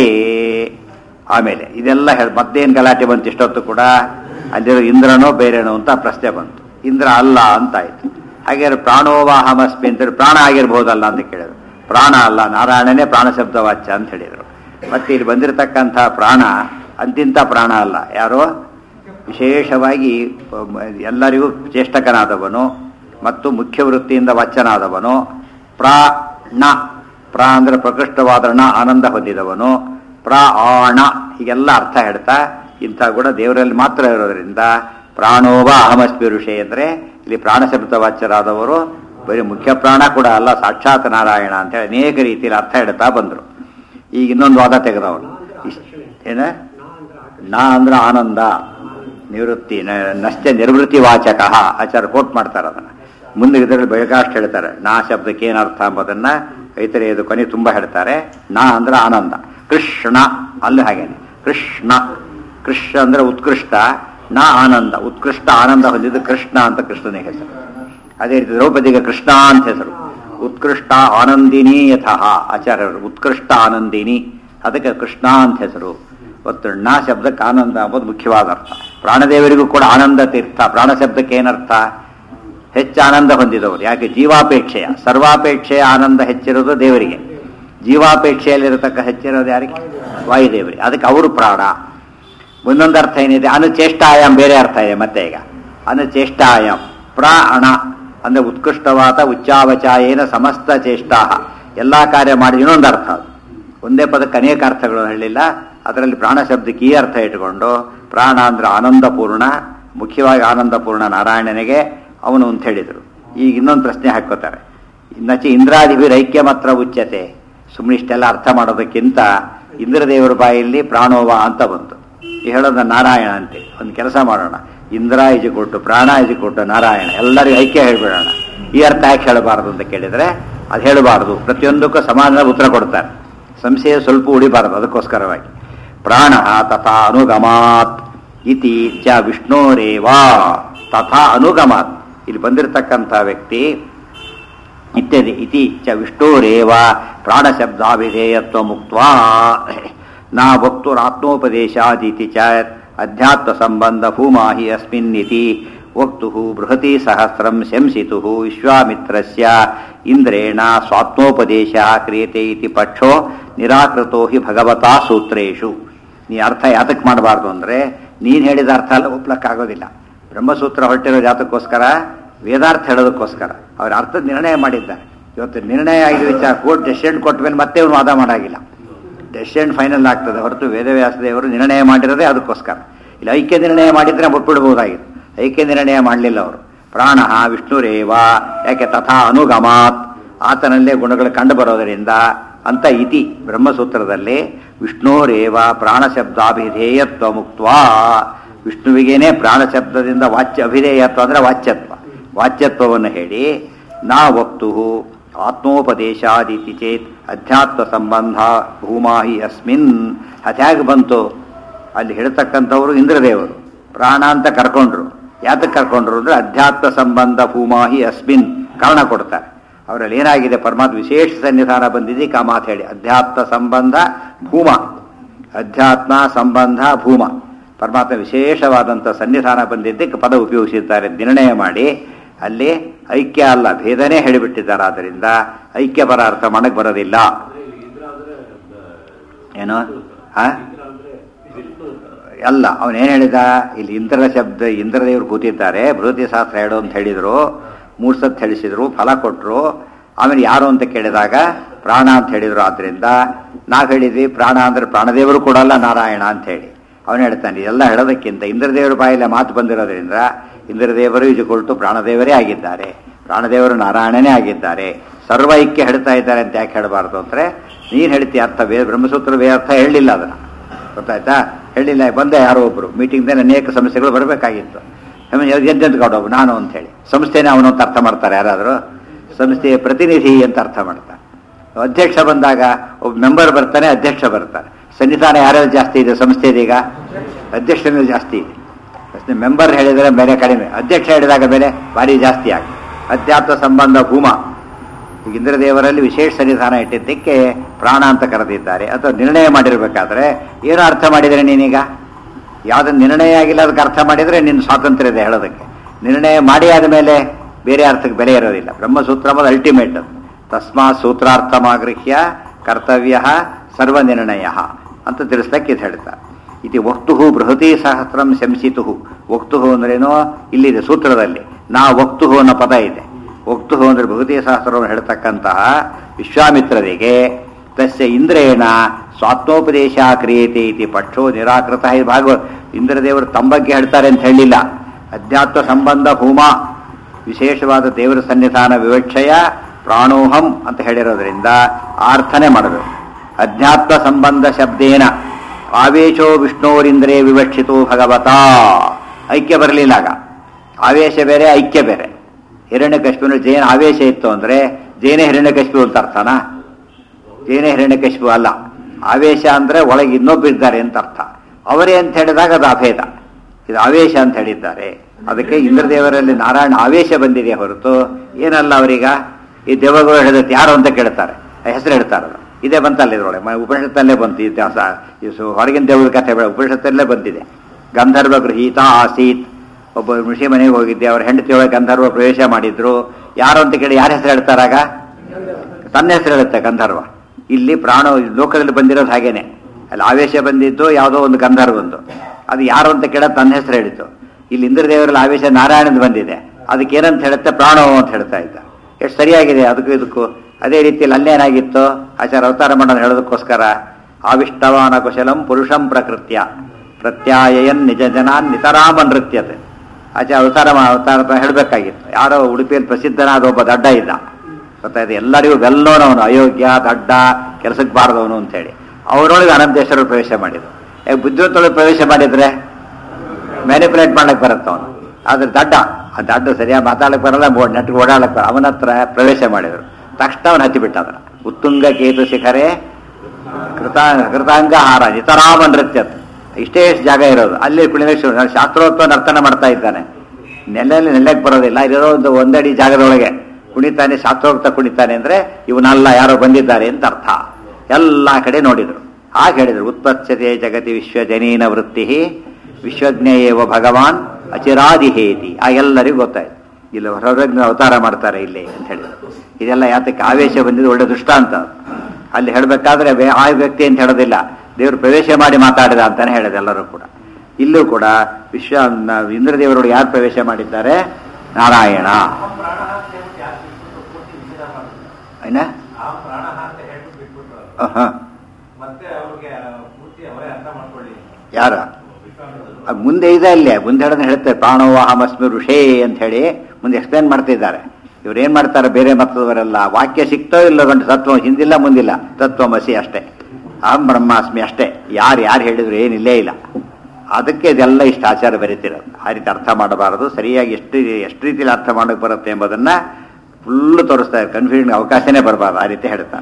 ಆಮೇಲೆ ಇದೆಲ್ಲ ಹೇಳಿ ಮತ್ತೇನು ಗಲಾಟೆ ಬಂತು ಇಷ್ಟೊತ್ತು ಕೂಡ ಅಲ್ಲಿರೋ ಇಂದ್ರನೋ ಬೇರೆನೋ ಅಂತ ಪ್ರಶ್ನೆ ಬಂತು ಇಂದ್ರ ಅಲ್ಲ ಅಂತಾಯ್ತು ಹಾಗೆ ಪ್ರಾಣೋವಾಹಮಸ್ಮಿ ಅಂತೇಳಿ ಪ್ರಾಣ ಆಗಿರ್ಬೋದಲ್ಲ ಅಂತ ಕೇಳಿದ್ರು ಪ್ರಾಣ ಅಲ್ಲ ನಾರಾಯಣನೇ ಪ್ರಾಣ ಶಬ್ದವಾಚ್ಯ ಅಂತ ಹೇಳಿದರು ಮತ್ತೆ ಇಲ್ಲಿ ಬಂದಿರತಕ್ಕಂಥ ಪ್ರಾಣ ಅಂತಿಂತ ಪ್ರಾಣ ಅಲ್ಲ ಯಾರೋ ವಿಶೇಷವಾಗಿ ಮ- ಎಲ್ಲರಿಗೂ ಚೇಷ್ಟಕನಾದವನು ಮತ್ತು ಮುಖ್ಯ ವೃತ್ತಿಯಿಂದ ವಾಚ್ಯನಾದವನು ಪ್ರಾಣ ಪ್ರ ಅಂದ್ರೆ ಪ್ರಕೃಷ್ಟವಾದ ಣ ಆನಂದ ಹೊಂದಿದವನು ಪ್ರ ಆಣ ಹೀಗೆಲ್ಲ ಅರ್ಥ ಹೇಳ್ತಾ ಇಂಥ ಗುಣ ದೇವರಲ್ಲಿ ಮಾತ್ರ ಇರೋದ್ರಿಂದ ಪ್ರಾಣೋವ ಅಹಮಸ್ಮಿ ಋಷಿ ಅಂದ್ರೆ ಇಲ್ಲಿ ಪ್ರಾಣ ಶಬ್ದ ವಾಚ್ಯರಾದವರು ಬರೀ ಮುಖ್ಯ ಪ್ರಾಣ ಕೂಡ ಅಲ್ಲ ಸಾಕ್ಷಾತ್ ನಾರಾಯಣ ಅಂತ ಹೇಳಿ ಅನೇಕ ರೀತಿಯಲ್ಲಿ ಅರ್ಥ ಹೇಳ್ತಾ ಬಂದರು ಈಗ ಇನ್ನೊಂದು ವಾದ ತೆಗೆದವನು ಇಷ್ಟ್- ಏನ ನಾ ಅಂದ್ರೆ ಆನಂದ ನಿವೃತ್ತಿ ನ- ನಶ್ಚ ನಿರ್ವೃತ್ತಿ ವಾಚಕ ಆಚಾರ ಕೋಟ್ ಮಾಡ್ತಾರೆ ಅದನ್ನ ಮುಂದೆ ಇದರಲ್ಲಿ ಬೇಕಾಷ್ಟು ಹೇಳ್ತಾರೆ ನಾ ಶಬ್ದಕ್ಕೆ ಏನು ಅರ್ಥ ಎಂಬುದನ್ನ ಐತರೇದು ಕೊನೆ ತುಂಬ ಹೇಳ್ತಾರೆ ನಾ ಅಂದ್ರೆ ಆನಂದ ಕೃಷ್ಣ ಅಲ್ಲಿ ಹಾಗೇನೆ ಕೃಷ್ಣ ಕೃಷ್ಣ ಅಂದ್ರೆ ಉತ್ಕೃಷ್ಟ ನಾ ಆನಂದ ಉತ್ಕೃಷ್ಟ ಆನಂದ ಹೊಂದಿದ್ದು ಕೃಷ್ಣ ಅಂತ ಕೃಷ್ಣನಿಗೆ ಹೆಸರು ಅದೇ ರೀತಿ ದ್ರೌಪದಿಗೆ ಕೃಷ್ಣ ಅಂತ ಹೆಸರು ಉತ್ಕೃಷ್ಟ ಆನಂದಿನಿ ಯಥಃ ಆಚಾರ್ಯರು ಉತ್ಕೃಷ್ಟ ಆನಂದಿನಿ ಅದಕ್ಕೆ ಕೃಷ್ಣ ಅಂತ ಹೆಸರು ಮತ್ತು ಣ ಶಬ್ದಕ್ಕೆ ಆನಂದ ಎಂಬುದು ಮುಖ್ಯವಾದ ಅರ್ಥ ಪ್ರಾಣದೇವರಿಗೂ ಕೂಡ ಆನಂದ ತೀರ್ಥ ಪ್ರಾಣ ಶಬ್ದಕ್ಕೆ ಏನರ್ಥ ಹೆಚ್ಚು ಆನಂದ ಹೊಂದಿದವರು ಯಾಕೆ ಜೀವಾಪೇಕ್ಷೆಯ ಸರ್ವಾಪೇಕ್ಷೆಯ ಆನಂದ ಹೆಚ್ಚಿರೋದು ದೇವರಿಗೆ ಜೀವಾಪೇಕ್ಷೆಯಲ್ಲಿರತಕ್ಕ ಹೆಚ್ಚಿರೋದು ಯಾರಿಗೆ ವಾಯುದೇವರಿಗೆ ಅದಕ್ಕೆ ಅವರು ಪ್ರಾಣ ಒಂದೊಂದು ಅರ್ಥ ಏನಿದೆ ಅನುಚೇಷ್ಟಾಯಂ ಬೇರೆ ಅರ್ಥ ಇದೆ ಮತ್ತೆ ಈಗ ಅನುಚೇಷ್ಟಾಯಂ ಪ್ರಾಣ ಅಂದ್ರೆ ಉತ್ಕೃಷ್ಟವಾದ ಉಚ್ಚಾವಚಾಯೇನ ಸಮಸ್ತ ಚೇಷ್ಟಾ ಎಲ್ಲಾ ಕಾರ್ಯ ಮಾಡಿ ಇನ್ನೊಂದು ಅರ್ಥ ಅದು ಒಂದೇ ಪದಕ್ಕೆ ಅನೇಕ ಅರ್ಥಗಳು ಹೇಳಿಲ್ಲ ಅದರಲ್ಲಿ ಪ್ರಾಣ ಶಬ್ದಕ್ಕೆ ಈ ಅರ್ಥ ಇಟ್ಟುಕೊಂಡು ಪ್ರಾಣ ಅಂದ್ರೆ ಆನಂದಪೂರ್ಣ ಮುಖ್ಯವಾಗಿ ಆನಂದಪೂರ್ಣ ನಾರಾಯಣನಿಗೆ ಅವನು ಅಂತ ಹೇಳಿದರು ಈಗ ಇನ್ನೊಂದು ಪ್ರಶ್ನೆ ಹಾಕೋತಾರೆ ನಚಿ ಇಂದ್ರಾದಿಭಿರ್ ಐಕ್ಯ ಮಾತ್ರ ಉಚ್ಯತೆ ಸುಮ್ಮನೆ ಇಷ್ಟೆಲ್ಲ ಅರ್ಥ ಮಾಡೋದಕ್ಕಿಂತ ಇಂದ್ರದೇವರ ಬಾಯಲ್ಲಿ ಪ್ರಾಣೋವ ಅಂತ ಬಂತು ಈ ಹೇಳೋದು ನಾರಾಯಣ ಅಂತೆ ಒಂದು ಕೆಲಸ ಮಾಡೋಣ ಇಂದ್ರ ಇಜು ಕೊಟ್ಟು ಪ್ರಾಣ ಇಜು ಕೊಟ್ಟು ನಾರಾಯಣ ಎಲ್ಲರಿಗೂ ಐಕ್ಯ ಹೇಳ್ಬಿಡೋಣ ಈ ಅರ್ಥ ಯಾಕೆ ಹೇಳಬಾರದು ಅಂತ ಕೇಳಿದ್ರೆ ಅದು ಹೇಳಬಾರದು ಪ್ರತಿಯೊಂದಕ್ಕೂ ಸಮಾನ ಉತ್ತರ ಕೊಡ್ತಾರೆ ಸಂಶಯ ಸ್ವಲ್ಪ ಉಳಿಬಾರದು ಅದಕ್ಕೋಸ್ಕರವಾಗಿ ಪ್ರಾಣ ತಥಾ ಅನುಗಮಾತ್ ಇತಿ ಚ ವಿಷ್ಣೋರೇವಾ ತಥಾ ಅನುಗಮಾತ್ ಇಲ್ಲಿ ಬಂದಿರತಕ್ಕಂಥ ವ್ಯಕ್ತಿ ಇತ್ಯದಿ ಇತಿ ಚ ವಿಷ್ಣೋರೇವ ಪ್ರಾಣಶಬ್ದಾಭಿಧೇಯತ್ವ ಮುಕ್ತ ನಾ ವಕ್ತುರಾತ್ಮೋಪದೇಶಾದಿತಿ ಚ ಅಧ್ಯಾತ್ಮ ಸಂಬಂಧ ಭೂಮಾಹಿ ಅಸ್ಮಿನ್ ಇತಿ ವಕ್ತು ಬೃಹತಿ ಸಹಸ್ರಂ ಶಂಸಿತು ವಿಶ್ವಾಮಿತ್ರಸ್ಯ ಇಂದ್ರೇಣ ಸ್ವಾತ್ಮೋಪದೇಶ ಕ್ರಿಯತೆ ಇತಿ ಪಕ್ಷೋ ನಿರಾಕೃತೋ ಹಿ ಭಗವತಾ ಸೂತ್ರೇಷು ನೀ ಅರ್ಥ ಯಾತಕ್ಕೆ ಮಾಡಬಾರ್ದು ಅಂದರೆ ನೀನು ಹೇಳಿದ ಅರ್ಥ ಎಲ್ಲ ಒಪ್ಲಕ್ಕಾಗೋದಿಲ್ಲ ಬ್ರಹ್ಮಸೂತ್ರ ಹೊರಟಿರೋ ಜಾತಕ್ಕೋಸ್ಕರ ವೇದಾರ್ಥ ಹೇಳೋದಕ್ಕೋಸ್ಕರ ಅವ್ರ ಅರ್ಥದ ನಿರ್ಣಯ ಮಾಡಿದ್ದಾರೆ ಇವತ್ತು ನಿರ್ಣಯ ಆಗಿದ ವಿಚಾರ ಕೋರ್ಟ್ ಡೆಸಿಷನ್ ಕೊಟ್ಟ ಮೇಲೆ ಮತ್ತೆ ಇವ್ರು ವಾದ ಮಾಡಾಗಿಲ್ಲ ಡೆಸಿಷನ್ ಫೈನಲ್ ಆಗ್ತದೆ ಹೊರತು ವೇದವ್ಯಾಸ ದೇವರು ನಿರ್ಣಯ ಮಾಡಿರೋದೇ ಅದಕ್ಕೋಸ್ಕರ ಇಲ್ಲಿ ಐಕ್ಯ ನಿರ್ಣಯ ಮಾಡಿದ್ರೆ ಒಪ್ಪಿಡ್ಬೋದಾಗಿತ್ತು ಐಕ್ಯ ನಿರ್ಣಯ ಮಾಡಲಿಲ್ಲ ಅವರು ಪ್ರಾಣ ವಿಷ್ಣುರೇವ ಯಾಕೆ ತಥಾ ಅನುಗಮಾತ್ ಆತನಲ್ಲೇ ಗುಣಗಳು ಕಂಡು ಬರೋದರಿಂದ ಅಂತ ಇತಿ ಬ್ರಹ್ಮಸೂತ್ರದಲ್ಲಿ ವಿಷ್ಣುರೇವ ಪ್ರಾಣಶಬ್ದಾಭಿಧೇಯತ್ವ ಮುಕ್ತ ವಿಷ್ಣುವಿಗೇನೆ ಪ್ರಾಣಶಬ್ದದಿಂದ ವಾಚ್ಯ ಅಭಿಧೇಯತ್ವ ಅಂದರೆ ವಾಚ್ಯತ್ವ ವಾಚ್ಯತ್ವವನ್ನು ಹೇಳಿ ನಾ ವಕ್ತು ಆತ್ಮೋಪದೇಶಾದಿತಿ ಚೇತ್ ಅಧ್ಯಾತ್ಮ ಸಂಬಂಧ ಭೂಮಾಹಿ ಅಸ್ಮಿನ್ ಅದ್ಯಾಗ ಬಂತು ಅಲ್ಲಿ ಹೇಳ್ತಕ್ಕಂಥವರು ಇಂದ್ರದೇವರು ಪ್ರಾಣ ಅಂತ ಕರ್ಕೊಂಡ್ರು ಯಾತಕ್ಕೆ ಕರ್ಕೊಂಡ್ರು ಅಂದ್ರೆ ಅಧ್ಯಾತ್ಮ ಸಂಬಂಧ ಭೂಮಾಹಿ ಅಸ್ಮಿನ್ ಕಾರಣ ಕೊಡ್ತಾರೆ ಅವರಲ್ಲಿ ಏನಾಗಿದೆ ಪರಮಾತ್ಮ ವಿಶೇಷ ಸನ್ನಿಧಾನ ಬಂದಿದೆ ಕಾ ಮಾತು ಹೇಳಿ ಅಧ್ಯಾತ್ಮ ಸಂಬಂಧ ಭೂಮ ಅಧ್ಯಾತ್ಮ ಸಂಬಂಧ ಭೂಮ ಪರಮಾತ್ಮ ವಿಶೇಷವಾದಂಥ ಸನ್ನಿಧಾನ ಬಂದಿದ್ದಕ್ಕೆ ಪದ ಉಪಯೋಗಿಸಿದ್ದಾರೆ ನಿರ್ಣಯ ಮಾಡಿ ಅಲ್ಲಿ ಐಕ್ಯ ಅಲ್ಲ ಭೇದನೇ ಹೇಳಿಬಿಟ್ಟಿದ್ದಾರೆ ಆದ್ದರಿಂದ ಐಕ್ಯ ಪರ ಅರ್ಥ ಮಾಡಕ್ ಬರೋದಿಲ್ಲ ಏನು ಆ ಅಲ್ಲ ಅವನೇನು ಹೇಳಿದ ಇಲ್ಲಿ ಇಂದ್ರನ ಶಬ್ದ ಇಂದ್ರದೇವರು ಕೂತಿದ್ದಾರೆ ಬೃಹತಿ ಶಾಸ್ತ್ರ ಹೇಳು ಅಂತ ಹೇಳಿದ್ರು ಮೂರು ಸತ್ ಹೇಳಿಸಿದ್ರು ಫಲ ಕೊಟ್ಟರು ಆಮೇಲೆ ಯಾರು ಅಂತ ಕೇಳಿದಾಗ ಪ್ರಾಣ ಅಂತ ಹೇಳಿದ್ರು ಆದ್ರಿಂದ ನಾವು ಹೇಳಿದ್ವಿ ಪ್ರಾಣ ಅಂದ್ರೆ ಪ್ರಾಣದೇವರು ಕೊಡಲ್ಲ ನಾರಾಯಣ ಅಂತ ಹೇಳಿ ಅವನು ಹೇಳ್ತಾನೆ ಇದೆಲ್ಲ ಹೇಳೋದಕ್ಕಿಂತ ಇಂದ್ರದೇವರ ಬಾಯಲ್ಲಿ ಮಾತು ಬಂದಿರೋದ್ರಿಂದ ಇಂದ್ರದೇವರು ಇಜುಕೊಳ್ತು ಪ್ರಾಣದೇವರೇ ಆಗಿದ್ದಾರೆ ಪ್ರಾಣದೇವರು ನಾರಾಯಣನೇ ಆಗಿದ್ದಾರೆ ಸರ್ವ ಐಕ್ಯ ಹೇಳ್ತಾ ಇದ್ದಾರೆ ಅಂತ ಯಾಕೆ ಹೇಳಬಾರ್ದು ಅಂದ್ರೆ ನೀನು ಹೇಳ್ತೀಯ ಅರ್ಥ ವೇ ಬ್ರಹ್ಮಸೂತ್ರ ವೇ ಅರ್ಥ ಹೇಳಲಿಲ್ಲ ಅದನ್ನ ಗೊತ್ತಾಯ್ತಾ ಹೇಳಿಲ್ಲ ಬಂದೆ ಯಾರೋ ಒಬ್ರು ಮೀಟಿಂಗ್ದಲ್ಲಿ ಅನೇಕ ಸಮಸ್ಯೆಗಳು ಬರಬೇಕಾಗಿತ್ತು ಎದ್ದೆಂದ್ಕೊಂಡೋಗು ನಾನು ಅಂತ ಹೇಳಿ ಸಂಸ್ಥೆನೇ ಅವನು ಅಂತ ಅರ್ಥ ಮಾಡ್ತಾರೆ ಯಾರಾದರೂ ಸಂಸ್ಥೆಯ ಪ್ರತಿನಿಧಿ ಅಂತ ಅರ್ಥ ಮಾಡ್ತಾರೆ ಅಧ್ಯಕ್ಷ ಬಂದಾಗ ಒಬ್ಬ ಮೆಂಬರ್ ಬರ್ತಾನೆ ಅಧ್ಯಕ್ಷ ಬರ್ತಾರೆ ಸನ್ನಿಧಾನ ಯಾರ್ಯಾರು ಜಾಸ್ತಿ ಇದೆ ಸಂಸ್ಥೆದೀಗ ಅಧ್ಯಕ್ಷನೇ ಜಾಸ್ತಿ ಇದೆ ಮೆಂಬರ್ ಹೇಳಿದರೆ ಬೆಲೆ ಕಡಿಮೆ ಅಧ್ಯಕ್ಷ ಹೇಳಿದಾಗ ಬೆಲೆ ಭಾರಿ ಜಾಸ್ತಿ ಆಗ ಅಧ್ಯಾತ್ಮ ಸಂಬಂಧ ಭೂಮ ಈಗ ಇಂದ್ರದೇವರಲ್ಲಿ ವಿಶೇಷ ಸನ್ನಿಧಾನ ಇಟ್ಟಿದ್ದಕ್ಕೆ ಪ್ರಾಣ ಅಂತ ಕರೆದಿದ್ದಾರೆ ಅಥವಾ ನಿರ್ಣಯ ಮಾಡಿರ್ಬೇಕಾದ್ರೆ ಏನು ಅರ್ಥ ಮಾಡಿದರೆ ನೀನೀಗ ಯಾವುದನ್ನು ನಿರ್ಣಯ ಆಗಿಲ್ಲ ಅದಕ್ಕೆ ಅರ್ಥ ಮಾಡಿದರೆ ನಿನ್ನ ಸ್ವಾತಂತ್ರ್ಯ ಇದೆ ಹೇಳೋದಕ್ಕೆ ನಿರ್ಣಯ ಮಾಡಿ ಆದ ಮೇಲೆ ಬೇರೆ ಅರ್ಥಕ್ಕೆ ಬೆಲೆ ಇರೋದಿಲ್ಲ ಬ್ರಹ್ಮಸೂತ್ರ ಅನ್ನೋದು ಅಲ್ಟಿಮೇಟ್ ಅದು ತಸ್ಮಾತ್ ಸೂತ್ರಾರ್ಥಮಾಗೃಹ್ಯ ಕರ್ತವ್ಯ ಸರ್ವನಿರ್ಣಯ ಅಂತ ತಿಳಿಸ್ಲಿಕ್ಕೆ ಇದು ಹೇಳ್ತಾರೆ ಇದು ವಕ್ತು ಬೃಹತಿ ಸಹಸ್ರಂ ಶಂಸಿತು ವಕ್ತು ಅಂದ್ರೇನೋ ಇಲ್ಲಿದೆ ಸೂತ್ರದಲ್ಲಿ ನಾ ವಕ್ತು ಅನ್ನೋ ಪದ ಇದೆ ವಕ್ತು ಅಂದ್ರೆ ಬೃಹತಿ ಸಹಸ್ರವನ್ನು ಹೇಳ್ತಕ್ಕಂತಹ ವಿಶ್ವಾಮಿತ್ರರಿಗೆ ತಸ್ಯ ಇಂದ್ರೇಣ ಸ್ವಾತ್ಮೋಪದೇಶ ಕ್ರಿಯತೆ ಇತಿ ಪಕ್ಷೋ ನಿರಾಕೃತ ಈ ಭಾಗವತ್ ಇಂದ್ರದೇವರು ತಮ್ಮ ಬಗ್ಗೆ ಹೇಳ್ತಾರೆ ಅಂತ ಹೇಳಿಲ್ಲ ಅಧ್ಯಾತ್ಮ ಸಂಬಂಧ ಭೂಮಾ ವಿಶೇಷವಾದ ದೇವರ ಸನ್ನಿಧಾನ ವಿವಕ್ಷಯ ಪ್ರಾಣೋಹಂ ಅಂತ ಹೇಳಿರೋದ್ರಿಂದ ಆರ್ಥನೆ ಮಾಡಬೇಕು ಅಧ್ಯಾತ್ಮ ಸಂಬಂಧ ಶಬ್ದೇನ ಆವೇಶೋ ವಿಷ್ಣೋರಿಂದ್ರೇ ವಿವಕ್ಷಿತೋ ಭಗವತಾ ಐಕ್ಯ ಬರಲಿಲ್ಲ ಆಗ ಆವೇಶ ಬೇರೆ ಐಕ್ಯ ಬೇರೆ ಹಿರಣ್ಯಕಶ್ಯಪನ ಜೇನ ಆವೇಶ ಇತ್ತು ಅಂದ್ರೆ ಜೇನೆ ಹಿರಣ್ಯಕಶ್ಯಪು ಅಂತ ಅರ್ಥನಾ ಜೇನೆ ಹಿರಣ್ಯಕಶ್ಯಪು ಅಲ್ಲ ಆವೇಶ ಅಂದ್ರೆ ಒಳಗೆ ಇನ್ನೊಬ್ಬರು ಇದ್ದಾರೆ ಅಂತ ಅರ್ಥ ಅವರೇ ಅಂತ ಹೇಳಿದಾಗ ಅದು ಅಭೇದ ಇದು ಆವೇಶ ಅಂತ ಹೇಳಿದ್ದಾರೆ ಅದಕ್ಕೆ ಇಂದ್ರದೇವರಲ್ಲಿ ನಾರಾಯಣ ಆವೇಶ ಬಂದಿದೆ ಹೊರತು ಏನಲ್ಲ ಅವರೀಗ ಈ ದೇವಗಳು ಹೇಳಿದಕ್ಕೆ ಯಾರು ಅಂತ ಕೇಳ್ತಾರೆ ಹೆಸರು ಹೇಳ್ತಾರಲ್ಲ ಇದೇ ಬಂತಲ್ಲ ಇದ್ರೊಳಗೆ ಮ- ಉಪನಿಷತ್ತಲ್ಲೇ ಬಂತು ಇತಿಹಾಸ ಈ ಸು- ಹೊರಗಿನ ದೇವರ ಕಥೆ ಬೇಡ ಉಪನಿಷತ್ತಲ್ಲೇ ಬಂದಿದೆ ಗಂಧರ್ವ ಗೃಹೀತ ಆಸೀತ್ ಒಬ್ಬ ಋಷಿ ಮನೆಗೆ ಹೋಗಿದ್ದೆ ಅವ್ರ ಹೆಂಡತಿ ಒಳಗೆ ಗಂಧರ್ವ ಪ್ರವೇಶ ಮಾಡಿದ್ರು ಯಾರು ಅಂತ ಕೇಳಿ ಯಾರ ಹೆಸರು ಹೇಳ್ತಾರಾಗ ತನ್ನ ಹೆಸರು ಹೇಳುತ್ತೆ ಗಂಧರ್ವ ಇಲ್ಲಿ ಪ್ರಾಣ ಲೋಕದಲ್ಲಿ ಬಂದಿರೋದು ಹಾಗೇನೆ ಅಲ್ಲಿ ಆವೇಶ ಬಂದಿದ್ದು ಯಾವುದೋ ಒಂದು ಗಂಧರ್ವಂದು ಅದು ಯಾರು ಅಂತ ಕೇಳ ತನ್ನ ಹೆಸರು ಹೇಳಿತು ಇಲ್ಲಿ ಇಂದ್ರದೇವರಲ್ಲಿ ಆವೇಶ ನಾರಾಯಣದ ಬಂದಿದೆ ಅದಕ್ಕೆ ಏನಂತ ಹೇಳುತ್ತೆ ಪ್ರಾಣವು ಅಂತ ಹೇಳ್ತಾ ಇದ್ದ ಎಷ್ಟು ಸರಿಯಾಗಿದೆ ಅದಕ್ಕೂ ಇದಕ್ಕೂ ಅದೇ ರೀತಿಯಲ್ಲಿ ಅಲ್ಲೇನಾಗಿತ್ತು ಆಚಾರ ಅವತಾರ ಮಾಡೋದು ಹೇಳೋದಕ್ಕೋಸ್ಕರ ಆವಿಷ್ಟವಾನ ಕುಶಲಂ ಪುರುಷಂ ಪ್ರಕೃತ್ಯ ಪ್ರತ್ಯಾಯಯನ್ ನಿಜ ಜನಾನ್ ನಿತರಾಮ ನೃತ್ಯತೆ ಆಚೆ ಅವತಾರ ಮಾ- ಅವತಾರ ಅಂತ ಹೇಳಬೇಕಾಗಿತ್ತು ಯಾರೋ ಉಡುಪಿಯಲ್ಲಿ ಪ್ರಸಿದ್ಧನಾದ ಒಬ್ಬ ದಡ್ಡ ಇದ್ದ ಗೊತ್ತಾಯ್ತು ಎಲ್ಲರಿಗೂ ಬೆಲ್ಲೋನವನು ಅಯೋಗ್ಯ ದಡ್ಡ ಕೆಲಸಕ್ಕೆ ಬಾರದವನು ಅಂತೇಳಿ ಅವರೊಳಗೆ ಅನಂತೇಶ್ವರರು ಪ್ರವೇಶ ಮಾಡಿದ್ರು ಯಾಕೆ ಬುದ್ಧಿವಂತೊಳಗೆ ಪ್ರವೇಶ ಮಾಡಿದ್ರೆ ಮ್ಯಾನಿಪುಲೇಟ್ ಮಾಡಕ್ ಬರುತ್ತೆ ಅವನು ಆದ್ರೆ ದಡ್ಡ ಆ ದಡ್ಡ ಸರಿಯಾಗಿ ಮಾತಾಡಕ್ ಬರಲ್ಲ ಮೋ- ನೆಟ್ಗೆ ಓಡಾಡಕ್ ಬರಲ್ಲ ಅವನ ಹತ್ರ ಪ್ರವೇಶ ಮಾಡಿದ್ರು ತಕ್ಷಣ ಅವನು ಹತ್ತಿ ಬಿಟ್ಟ ಅದನ್ನ ಉತ್ತುಂಗ ಕೇತು ಶಿಖರೆ ಕೃತಾಂಗ ಕೃತಾಂಗ ಹಾರ ನಿತರಾಮ ನೃತ್ಯತ್ ಇಷ್ಟೇ ಇಷ್ಟು ಜಾಗ ಇರೋದು ಅಲ್ಲಿ ಕುಣಿದೇಶ್ವರ ಶಾಸ್ತ್ರೋತ್ವ ನರ್ತನ ಮಾಡ್ತಾ ಇದ್ದಾನೆ ನೆಲೆಯಲ್ಲಿ ನೆಲೆಗೆ ಬರೋದಿಲ್ಲ ಇರೋ ಒಂದು ಒಂದಡಿ ಜಾಗದೊಳಗೆ ಕುಣಿತಾನೆ ಶಾಸ್ತ್ರೋಕ್ತ ಕುಣಿತಾನೆ ಅಂದ್ರೆ ಇವನಲ್ಲ ಯಾರೋ ಬಂದಿದ್ದಾರೆ ಅಂತ ಅರ್ಥ ಎಲ್ಲ ಕಡೆ ನೋಡಿದ್ರು ಆಗ ಹೇಳಿದ್ರು ಉತ್ಪತ್ಸತೆ ಜಗತಿ ವಿಶ್ವಜನೀನ ವೃತ್ತಿ ವಿಶ್ವಜ್ಞ ಏವ ಭಗವಾನ್ ಅಚಿರಾದಿಹೇತಿ ಆ ಎಲ್ಲರಿಗೂ ಗೊತ್ತಾಯ್ತು ಇಲ್ಲಿ ಹೊರಗ್ನ ಅವತಾರ ಮಾಡ್ತಾರೆ ಇಲ್ಲಿ ಅಂತ ಹೇಳಿದ್ರು ಇದೆಲ್ಲ ಯಾತಕ್ಕೆ ಆವೇಶ ಬಂದಿದ್ದು ಒಳ್ಳೆ ದೃಷ್ಟಾಂತ ಅಲ್ಲಿ ಹೇಳಬೇಕಾದ್ರೆ ಆ ವ್ಯಕ್ತಿ ಅಂತ ಹೇಳೋದಿಲ್ಲ ದೇವರು ಪ್ರವೇಶ ಮಾಡಿ ಮಾತಾಡಿದ ಅಂತಾನೆ ಹೇಳಿದೆ ಎಲ್ಲರೂ ಕೂಡ ಇಲ್ಲೂ ಕೂಡ ವಿಶ್ವ ನ- ಇಂದ್ರದೇವರೊಳಗೆ ಯಾರು ಪ್ರವೇಶ ಮಾಡಿದ್ದಾರೆ ನಾರಾಯಣ ಏನ ಆ ಪ್ರಾಣ ಅಂತ ಹೇಳ್ಬಿಟ್ಟು ಬಿಟ್ಬಿಟ್ರು ಆಹಾ. ಮತ್ತೆ ಅವ್ರಿಗೆ ಪೂರ್ತಿ ಅವರೇ ಅರ್ಥ ಮಾಡ್ಕೊಳ್ಳಿ ಯಾರ ವಿಶ್ವಾಮಿತ್ರರು ಅದು ಮುಂದೆ ಇದೆ ಅಲ್ಲೇ ಮುಂದೆ ಹೇಳೋದನ್ನ ಹೇಳ್ತಾರೆ ಪ್ರಾಣೋವಾಹಮಸ್ಮಿ ಋಷೇ ಅಂತ ಹೇಳಿ ಮುಂದೆ ಎಕ್ಸ್ಪ್ಲೇನ್ ಮಾಡ್ತಿದ್ದಾರೆ ಇವ್ರು ಏನ್ ಮಾಡ್ತಾರೆ ಬೇರೆ ಮತದವರೆಲ್ಲ ವಾಕ್ಯ ಸಿಕ್ತೋ ಇಲ್ಲೋ ಗಂಟು ತತ್ವ ಹಿಂದಿಲ್ಲ ಮುಂದಿಲ್ಲ ತತ್ವಮಸಿ ಅಷ್ಟೇ ಅಹಂ ಬ್ರಹ್ಮಾಸ್ಮಿ ಅಷ್ಟೇ ಯಾರು ಯಾರು ಹೇಳಿದ್ರು ಏನಿಲ್ಲೇ ಇಲ್ಲ ಅದಕ್ಕೆ ಇದೆಲ್ಲ ಇಷ್ಟು ಆಚಾರ ಬರೀತಿರೋದು ಆ ರೀತಿ ಅರ್ಥ ಮಾಡಬಾರದು ಸರಿಯಾಗಿ ಎಷ್ಟು ಎಷ್ಟು ರೀತಿಯಲ್ಲಿ ಅರ್ಥ ಮಾಡಕ್ಕೆ ಬರುತ್ತೆ ಎಂಬುದನ್ನ ಫುಲ್ಲು ತೋರಿಸ್ತಾರೆ ಕನ್ಫ್ಯೂಷನ್ ಅವಕಾಶನೇ ಬರಬಾರ್ದು ಆ ರೀತಿ ಹೇಳ್ತಾನೆ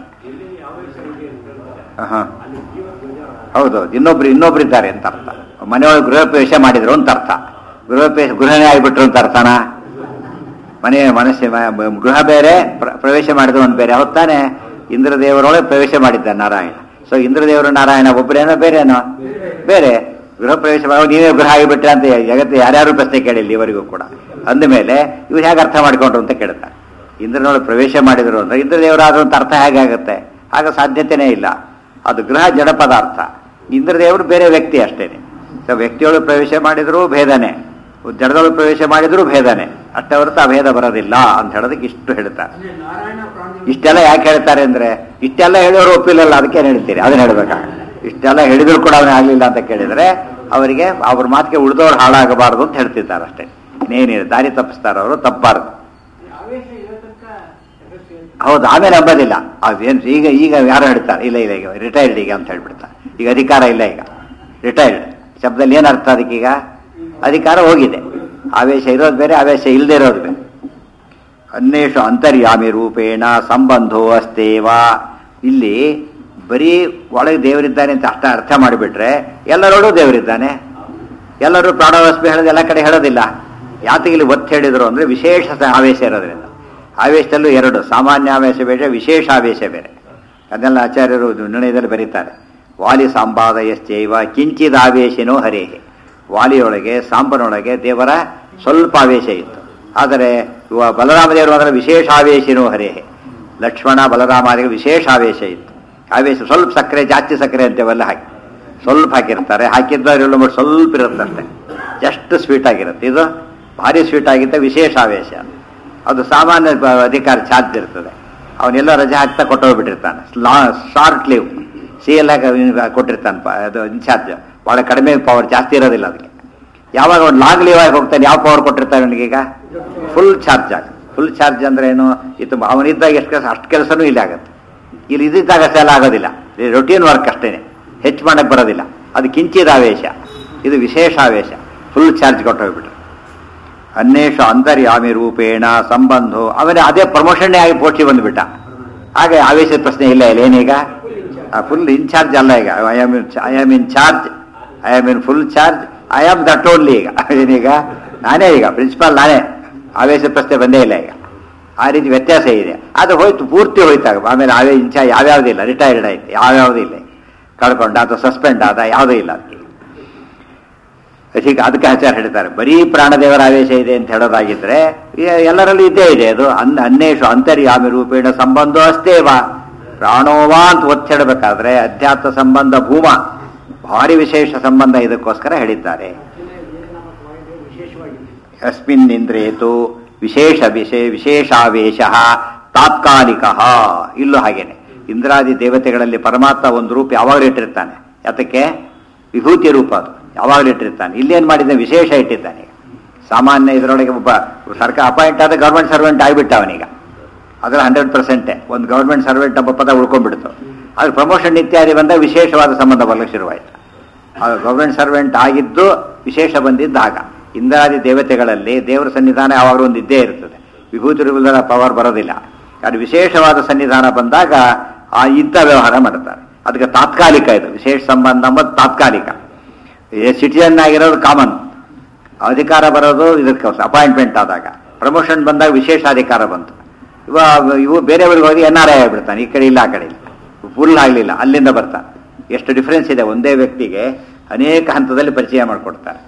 ಹಾ ಹೌದು ಇನ್ನೊಬ್ರು ಇನ್ನೊಬ್ರು ಇದ್ದಾರೆ ಅಂತ ಅರ್ಥ ಮನೆಯೊಳಗೆ ಗೃಹ ಪ್ರವೇಶ ಮಾಡಿದ್ರು ಅಂತ ಅರ್ಥ ಗೃಹ ಪ್ರವೇಶ ಗೃಹನೇ ಆಗಿಬಿಟ್ರು ಅಂತ ಅರ್ಥನಾ ಮನೆ ಮನಸ್ಸು ಮ- ಗೃಹ ಬೇರೆ ಪ್ರ- ಪ್ರವೇಶ ಮಾಡಿದ್ರು ಒಂದು ಬೇರೆ ಅವತ್ತು ತಾನೇ ಇಂದ್ರದೇವರೊಳಗೆ ಪ್ರವೇಶ ಮಾಡಿದ್ದ ನಾರಾಯಣ ಸೊ ಇಂದ್ರದೇವರು ನಾರಾಯಣ ಒಬ್ಬರೇನೋ ಬೇರೆನೋ ಬೇರೆ ಗೃಹ ಪ್ರವೇಶ ಮಾಡಿ ನೀವೇ ಗೃಹ ಆಗಿಬಿಟ್ರೆ ಅಂತ ಜಗತ್ತು ಯಾರ್ಯಾರು ಪ್ರಶ್ನೆ ಕೇಳಿಲ್ಲ ಇವರಿಗೂ ಕೂಡ ಅಂದಮೇಲೆ ಇವ್ರು ಹೇಗೆ ಅರ್ಥ ಮಾಡಿಕೊಂಡ್ರು ಅಂತ ಕೇಳ್ತಾರೆ ಇಂದ್ರನೊಳಗೆ ಪ್ರವೇಶ ಮಾಡಿದ್ರು ಅಂದ್ರೆ ಇಂದ್ರದೇವರಾದ್ರು ಅಂತ ಅರ್ಥ ಹೇಗಾಗುತ್ತೆ ಆಗ ಸಾಧ್ಯತೆನೇ ಇಲ್ಲ ಅದು ಗೃಹ ಜಡ ಪದಾರ್ಥ ಇಂದ್ರದೇವರು ಬೇರೆ ವ್ಯಕ್ತಿ ಅಷ್ಟೇನೆ ಸೊ ವ್ಯಕ್ತಿಯೊಳಗೆ ಪ್ರವೇಶ ಮಾಡಿದ್ರು ಭೇದನೆ ಜಡದೊಳಗೆ ಪ್ರವೇಶ ಮಾಡಿದ್ರು ಭೇದನೆ ಅಷ್ಟೇ ಹೊರತು ಅಭೇದ ಬರೋದಿಲ್ಲ ಅಂತ ಹೇಳೋದಕ್ಕೆ ಇಷ್ಟು ಹೇಳ್ತಾರೆ ಇಷ್ಟೆಲ್ಲ ಯಾಕೆ ಹೇಳ್ತಾರೆ ಅಂದ್ರೆ ಇಷ್ಟೆಲ್ಲ ಹೇಳಿದ್ರು ಒಪ್ಪಿಲ್ಲಲ್ಲ ಅದಕ್ಕೆ ಹೇಳ್ತೀರಿ ಅದನ್ನ ಹೇಳ್ಬೇಕಾಗ ಇಷ್ಟೆಲ್ಲ ಹೇಳಿದ್ರು ಕೂಡ ಅವನೇ ಆಗ್ಲಿಲ್ಲ ಅಂತ ಕೇಳಿದ್ರೆ ಅವರಿಗೆ ಅವ್ರ ಮಾತಿಗೆ ಉಳಿದವ್ರು ಹಾಳಾಗಬಾರದು ಅಂತ ಹೇಳ್ತಿದ್ದಾರೆ ಅಷ್ಟೇ ಇನ್ನೇನಿದೆ ದಾರಿ ತಪ್ಪಿಸ್ತಾರೆ ಅವರು ತಪ್ಪಬಾರದು ಹೌದು ಆಮೇಲೆ ನಂಬೋದಿಲ್ಲ ಅದೇನು ಈಗ ಈಗ ಯಾರು ಹೇಳ್ತಾರೆ ಇಲ್ಲ ಇಲ್ಲ ಈಗ ರಿಟೈರ್ಡ್ ಈಗ ಅಂತ ಹೇಳ್ಬಿಡ್ತಾರೆ ಈಗ ಅಧಿಕಾರ ಇಲ್ಲ ಈಗ ರಿಟೈರ್ಡ್ ಶಬ್ದದಲ್ಲಿ ಏನು ಅರ್ಥ ಅದಕ್ಕೀಗ ಅಧಿಕಾರ ಹೋಗಿದೆ ಆವೇಶ ಇರೋದು ಬೇರೆ ಆವೇಶ ಇಲ್ಲದೆ ಇರೋದು ಬೇರೆ ಅನ್ವೇಷು ಅಂತರ್ಯಾಮಿ ರೂಪೇಣ ಸಂಬಂಧೋ ಅಸ್ತೇವ ಇಲ್ಲಿ ಬರೀ ಒಳಗೆ ದೇವರಿದ್ದಾನೆ ಅಂತ ಅಷ್ಟ ಅರ್ಥ ಮಾಡಿಬಿಟ್ರೆ ಎಲ್ಲರೊಳಗೂ ದೇವರಿದ್ದಾನೆ ಎಲ್ಲರೂ ಪ್ರಾಣವಸ್ಮಿ ಹೇಳೋದು ಎಲ್ಲ ಕಡೆ ಹೇಳೋದಿಲ್ಲ ಯಾತಕ್ಕೆ ಇಲ್ಲಿ ಒತ್ತು ಹೇಳಿದ್ರು ಅಂದ್ರೆ ವಿಶೇಷ ಸ- ಆವೇಶ ಇರೋದ್ರಿಂದ ಆವೇಶದಲ್ಲೂ ಎರಡು ಸಾಮಾನ್ಯ ಆವೇಶ ಬೇರೆ ವಿಶೇಷ ಆವೇಶ ಬೇರೆ ಅದನ್ನೆಲ್ಲ ಆಚಾರ್ಯರು ನಿರ್ಣಯದಲ್ಲಿ ಬರೀತಾರೆ ವಾಲಿ ಸಂಪಾದಯಶ್ಚೈವ ಕಿಂಚಿದ ಆವೇಶನೋ ಹರೇಹೆ ವಾಲಿಯೊಳಗೆ ಸಾಂಬನೊಳಗೆ ದೇವರ ಸ್ವಲ್ಪ ಆವೇಶ ಇತ್ತು ಆದರೆ ಇವ ಬಲರಾಮ ದೇವರು ಮಾತ್ರ ವಿಶೇಷ ಆವೇಶನೋ ಹರೇಹೆ ಲಕ್ಷ್ಮಣ ಬಲರಾಮಾದಿಗೆ ವಿಶೇಷ ಆವೇಶ ಇತ್ತು ಆವೇಶ ಸ್ವಲ್ಪ ಸಕ್ಕರೆ ಜಾಸ್ತಿ ಸಕ್ಕರೆ ಅಂತೇವೆಲ್ಲ ಹಾಕಿ ಸ್ವಲ್ಪ ಹಾಕಿರ್ತಾರೆ ಹಾಕಿದ್ದವರೆಲ್ಲ ಮಾಡಿ ಸ್ವಲ್ಪ ಇರುತ್ತೆ ಅಷ್ಟೇ ಜಸ್ಟ್ ಸ್ವೀಟ್ ಆಗಿರುತ್ತೆ ಇದು ಭಾರಿ ಸ್ವೀಟ್ ಆಗಿದ್ದ ವಿಶೇಷ ಆವೇಶ ಅದು ಸಾಮಾನ್ಯ ಬ- ಅಧಿಕಾರ ಚಾರ್ಜ್ ಇರ್ತದೆ ಅವನೆಲ್ಲ ರಜೆ ಹಾಕ್ತಾ ಕೊಟ್ಟೋಗ್ಬಿಟ್ಟಿರ್ತಾನೆ ಶಾರ್ಟ್ ಲೀವ್ ಸಿ ಎಲ್ ಕೊಟ್ಟಿರ್ತಾನೆ ಪ- ಅದು ಇನ್ಚಾರ್ಜ್ ಭಾಳ ಕಡಿಮೆ ಪವರ್ ಜಾಸ್ತಿ ಇರೋದಿಲ್ಲ ಅದಕ್ಕೆ ಯಾವಾಗ ಅವ್ನು ಲಾಂಗ್ ಲೀವ್ ಆಗಿ ಹೋಗ್ತಾನೆ ಯಾವ ಪವರ್ ಕೊಟ್ಟಿರ್ತಾನೆ ಅವನಿಗೀಗ ಫುಲ್ ಚಾರ್ಜ್ ಆಗ ಫುಲ್ ಚಾರ್ಜ್ ಅಂದ್ರೆ ಏನು ಇದು ಅವನಿದ್ದಾಗ ಎಷ್ಟು ಕೆಲಸ ಅಷ್ಟು ಕೆಲಸನೂ ಇಲ್ಲಿ ಆಗುತ್ತೆ ಇಲ್ಲಿ ಇದ್ದಿದ್ದಾಗ ಅಷ್ಟೆಲ್ಲ ಆಗೋದಿಲ್ಲ ರೊಟೀನ್ ವರ್ಕ್ ಅಷ್ಟೇನೆ ಹೆಚ್ಚು ಮಾಡಕ್ಕೆ ಬರೋದಿಲ್ಲ ಅದು ಕಿಂಚಿದ ಆವೇಶ ಇದು ವಿಶೇಷ ಆವೇಶ ಫುಲ್ ಚಾರ್ಜ್ ಕೊಟ್ಟೋಗ್ಬಿಟ್ರೆ ಅನ್ವೇಷ ಅಂತರ್ಯಾಮಿ ರೂಪೇಣ ಸಂಬಂಧೋ ಆಮೇಲೆ ಅದೇ ಪ್ರಮೋಷನ್ನೇ ಆಗಿ ಪೋಸ್ಟಿ ಬಂದ್ಬಿಟ್ಟ ಹಾಗೆ ಆವೇಶದ ಪ್ರಶ್ನೆ ಇಲ್ಲ ಇಲ್ಲ ಏನೀಗ ಫುಲ್ ಇನ್ಚಾರ್ಜ್ ಅಲ್ಲ ಈಗ I am I am in charge I am in full charge I am that only ಈಗ ಏನೀಗ ನಾನೇ ಈಗ ಪ್ರಿನ್ಸಿಪಾಲ್ ನಾನೇ ಆವೇಶ ಪ್ರಶ್ನೆ ಬಂದೇ ಇಲ್ಲ ಈಗ ಆ ರೀತಿ ವ್ಯತ್ಯಾಸ ಇದೆ ಅದು ಹೋಯ್ತು ಪೂರ್ತಿ ಹೋಯ್ತಾಗ ಆಮೇಲೆ ಅವೇ ಇಂಚ ಯಾವ್ಯಾವುದಿಲ್ಲ ರಿಟೈರ್ಡ್ ಆಯ್ತು ಯಾವ್ಯಾವುದೂ ಇಲ್ಲ ಕಳ್ಕೊಂಡ ಅಥವಾ ಸಸ್ಪೆಂಡ್ ಆದ ಯಾವುದೂ ಇಲ್ಲ ಅದಕ್ಕೆ ಹೀಗೆ ಅದಕ್ಕೆ ಆಚಾರ ಹೇಳ್ತಾರೆ ಬರೀ ಪ್ರಾಣದೇವರ ಆವೇಶ ಇದೆ ಅಂತ ಹೇಳೋದಾಗಿದ್ರೆ ಎ- ಎಲ್ಲರಲ್ಲೂ ಇದ್ದೇ ಇದೆ ಅದು ಅನ್ ಅನ್ನೇಶು ಅಂತರ್ಯಾಮಿ ರೂಪೇಣ ಸಂಬಂಧ ಅಸ್ತೇವ ಪ್ರಾಣೋವಾ ಅಂತ ಒತ್ತಿ ಹೇಳಬೇಕಾದ್ರೆ ಅಧ್ಯಾತ್ಮ ಸಂಬಂಧ ಭೂಮ ಭಾರಿ ವಿಶೇಷ ಸಂಬಂಧ ಇದಕ್ಕೋಸ್ಕರ ಹೇಳಿದ್ದಾರೆ ಅಸ್ಮಿನ್ ಇಂದ್ರಿಯತು ವಿಶೇಷ ವಿಶೇ ವಿಶೇಷಾವೇಶ ತಾತ್ಕಾಲಿಕ ಇಲ್ಲೂ ಹಾಗೇನೆ ಇಂದ್ರಾದಿ ದೇವತೆಗಳಲ್ಲಿ ಪರಮಾತ್ಮ ಒಂದು ರೂಪ ಯಾವಾಗಲೂ ಇಟ್ಟಿರ್ತಾನೆ ಯಾತಕ್ಕೆ ವಿಭೂತಿ ರೂಪ ಅದು ಯಾವಾಗಲೂ ಇಟ್ಟಿರ್ತಾನೆ ಇಲ್ಲೇನು ಮಾಡಿದ್ದಾನೆ ವಿಶೇಷ ಇಟ್ಟಿದ್ದಾನೆ ಸಾಮಾನ್ಯ ಇದರೊಳಗೆ ಒಬ್ಬ ಸರ್ಕಾರ ಅಪಾಯಿಂಟ್ ಆದ ಗೌರ್ಮೆಂಟ್ ಸರ್ವೆಂಟ್ ಆಗಿಬಿಟ್ಟ ಅವನೀಗ ಅದರ ಹಂಡ್ರೆಡ್ ಪರ್ಸೆಂಟೇ ಒಂದು ಗೌರ್ಮೆಂಟ್ ಸರ್ವೆಂಟ್ ಎಂಬ ಪದ ಉಳ್ಕೊಂಡ್ಬಿಡ್ತು ಅದು ಪ್ರಮೋಷನ್ ಇತ್ಯಾದಿ ಬಂದಾಗ ವಿಶೇಷವಾದ ಸಂಬಂಧ ಬರಲಿಕ್ಕೆ ಶುರುವಾಯಿತು ಅದು ಗೌರ್ಮೆಂಟ್ ಸರ್ವೆಂಟ್ ಆಗಿದ್ದು ವಿಶೇಷ ಬಂದಿದ್ದ ಆಗ ಇಂದ್ರಾದಿ ದೇವತೆಗಳಲ್ಲಿ ದೇವರ ಸನ್ನಿಧಾನ ಯಾವಾಗಲೂ ಒಂದು ಇದ್ದೇ ಇರ್ತದೆ ವಿಭೂತಿಗಳ ಪವರ್ ಬರೋದಿಲ್ಲ ಅದು ವಿಶೇಷವಾದ ಸನ್ನಿಧಾನ ಬಂದಾಗ ಆ ಇಂಥ ವ್ಯವಹಾರ ಮಾಡ್ತಾರೆ ಅದಕ್ಕೆ ತಾತ್ಕಾಲಿಕ ಇದು ವಿಶೇಷ ಸಂಬಂಧ ಎಂಬುದು ತಾತ್ಕಾಲಿಕ ಸಿಟಿಜನ್ ಆಗಿರೋದು ಕಾಮನ್ ಅಧಿಕಾರ ಬರೋದು ಇದಕ್ಕೆ ಅಪಾಯಿಂಟ್ಮೆಂಟ್ ಆದಾಗ ಪ್ರಮೋಷನ್ ಬಂದಾಗ ವಿಶೇಷ ಅಧಿಕಾರ ಬಂತು ಇವ ಇವು ಬೇರೆಯವ್ರಿಗೆ ಹೋಗಿ ಎನ್ ಆರ್ ಐ ಆಗಿಬಿಡ್ತಾನೆ ಈ ಕಡೆ ಇಲ್ಲ ಆ ಕಡೆ ಇಲ್ಲ ಫುಲ್ ಆಗಲಿಲ್ಲ ಅಲ್ಲಿಂದ ಬರ್ತಾನೆ ಎಷ್ಟು ಡಿಫ್ರೆನ್ಸ್ ಇದೆ ಒಂದೇ ವ್ಯಕ್ತಿಗೆ ಅನೇಕ ಹಂತದಲ್ಲಿ ಪರಿಚಯ ಮಾಡಿಕೊಡ್ತಾರೆ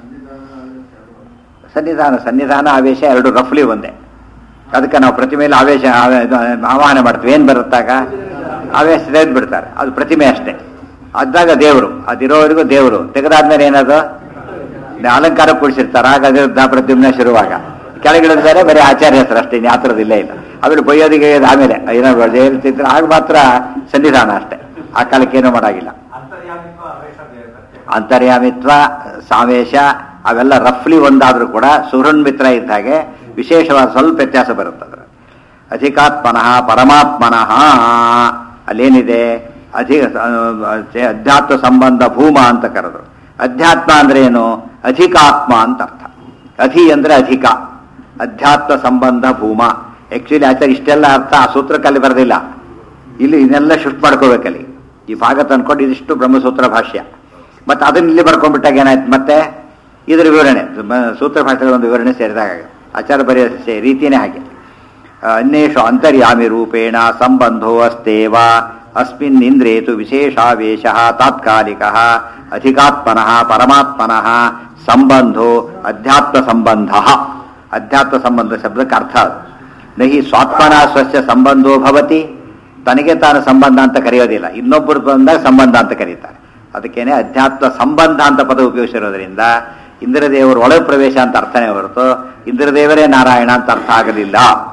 ಸನ್ನಿಧಾನ ಸನ್ನಿಧಾನ ಆವೇಶ ಎರಡು ರಫ್ಲಿ ಒಂದೇ ಅದಕ್ಕೆ ನಾವು ಪ್ರತಿಮೆಯಲ್ಲಿ ಆವೇಶ ಆವೆ- ಇದು ಆವಾಹನೆ ಮಾಡ್ತೀವಿ ಏನು ಬರುತ್ತಾಗ ಆವೇಶ ತೆಗೆದು ಬಿಡ್ತಾರೆ ಅದು ಪ್ರತಿಮೆ ಅಷ್ಟೇ ಅದಾಗ ದೇವರು ಅದಿರೋವರೆಗೂ ದೇವರು ತೆಗೆದಾದ್ಮೇಲೆ ಏನದು ಅಲಂಕಾರ ಕೂಡಿಸಿರ್ತಾರೆ ಆಗ ಅದ್ರ ಪ್ರತಿಮೆ ಶುರುವಾಗ ಕೆಳಗಿಡದ ಬೇರೆ ಬರೀ ಆಚಾರ್ಯ ಹೆಸರು ಅಷ್ಟೇ ಇನ್ನು ಆ ಥರದ್ದು ಇಲ್ಲೇ ಇಲ್ಲ ಆಮೇಲೆ ಬೈಯೋದಿಗೆ ಆಮೇಲೆ ಏನೋ ಹೇಳ್ತಿದ್ರೆ ಆಗ ಮಾತ್ರ ಸನ್ನಿಧಾನ ಅಷ್ಟೇ ಆ ಕಾಲಕ್ಕೆ ಏನೂ ಮಾಡಾಗಿಲ್ಲ ಅಂತರ್ಯಾಮಿತ್ವ ಅವೇಶ ದೇವತೆ ಅಂತರ್ಯಾಮಿತ್ವ ಸಾವೇಶ ಅವೆಲ್ಲ ರಫ್ಲಿ ಒಂದಾದ್ರೂ ಕೂಡ ಸುಹೃನ್ ಮಿತ್ರ ಇದ್ದ ಹಾಗೆ ವಿಶೇಷವಾದ ಸ್ವಲ್ಪ ವ್ಯತ್ಯಾಸ ಬರುತ್ತದೆ ಅಧಿಕಾತ್ಮನಃ ಪರಮಾತ್ಮನಃ ಅಲ್ಲೇನಿದೆ ಅಧಿ ಅಧ್ಯಾತ್ಮ ಸಂಬಂಧ ಭೂಮ ಅಂತ ಕರೆದ್ರು ಅಧ್ಯಾತ್ಮ ಅಂದ್ರೆ ಏನು ಅಧಿಕಾತ್ಮ ಅಂತ ಅರ್ಥ ಅಧಿ ಅಂದ್ರೆ ಅಧಿಕ ಅಧ್ಯಾತ್ಮ ಸಂಬಂಧ ಭೂಮ ಆಕ್ಚುಲಿ ಆಚಾರ್ಯ ಇಷ್ಟೆಲ್ಲ ಅರ್ಥ ಆ ಸೂತ್ರಕ್ಕಲ್ಲಿ ಬರೆದಿಲ್ಲ ಇಲ್ಲಿ ಇದನ್ನೆಲ್ಲ ಶಿಫ್ಟ್ ಮಾಡ್ಕೋಬೇಕಲ್ಲಿ ಈ ಭಾಗ ತಂದ್ಕೊಂಡು ಇದಿಷ್ಟು ಬ್ರಹ್ಮಸೂತ್ರ ಭಾಷ್ಯ ಮತ್ತೆ ಅದನ್ನ ಇಲ್ಲಿ ಬರ್ಕೊಂಡ್ಬಿಟ್ಟಾಗ ಏನಾಯ್ತು ಮತ್ತೆ ಇದರ ವಿವರಣೆ ಮ- ಸೂತ್ರ ಭಾಷೆಗಳ ಒಂದು ವಿವರಣೆ ಸೇರಿದಾಗ ಆಚಾರ ಬರೆಯೋ ಸೇ- ರೀತಿಯೇ ಹಾಗೆ ಅನ್ಯೇಷು ಅಂತರ್ಯಾಮಿ ರೂಪೇಣ ಸಂಬಂಧೋ ಅಸ್ತೇವ ಅಸ್ಮಿನ್ ಇಂದ್ರೇತು ವಿಶೇಷಾವೇಶ ತಾತ್ಕಾಲಿಕ ಅಧಿಕಾತ್ಮನಃ ಪರಮಾತ್ಮನಃ ಸಂಬಂಧೋ ಅಧ್ಯಾತ್ಮ ಸಂಬಂಧ ಅಧ್ಯಾತ್ಮ ಸಂಬಂಧ ಶಬ್ದಕ್ಕೆ ಅರ್ಥ ಅದು ನಹಿ ಸ್ವಾತ್ಮನ ಸ್ವಸ್ಯ ಸಂಬಂಧೋ ಭವತಿ ತನಗೆ ತಾನು ಸಂಬಂಧ ಅಂತ ಕರೆಯೋದಿಲ್ಲ ಇನ್ನೊಬ್ಬರು ಬಂದಾಗ ಸಂಬಂಧ ಅಂತ ಕರೀತಾರೆ ಅದಕ್ಕೇನೆ ಅಧ್ಯಾತ್ಮ ಸಂಬಂಧ ಅಂತ ಪದ ಉಪಯೋಗಿಸಿರೋದ್ರಿಂದ ಇಂದ್ರದೇವರು ಒಳ ಪ್ರವೇಶ ಅಂತ ಅರ್ಥನೇ ಹೊರತು ಇಂದ್ರದೇವರೇ ನಾರಾಯಣ ಅಂತ ಅರ್ಥ ಆಗಲಿಲ್ಲ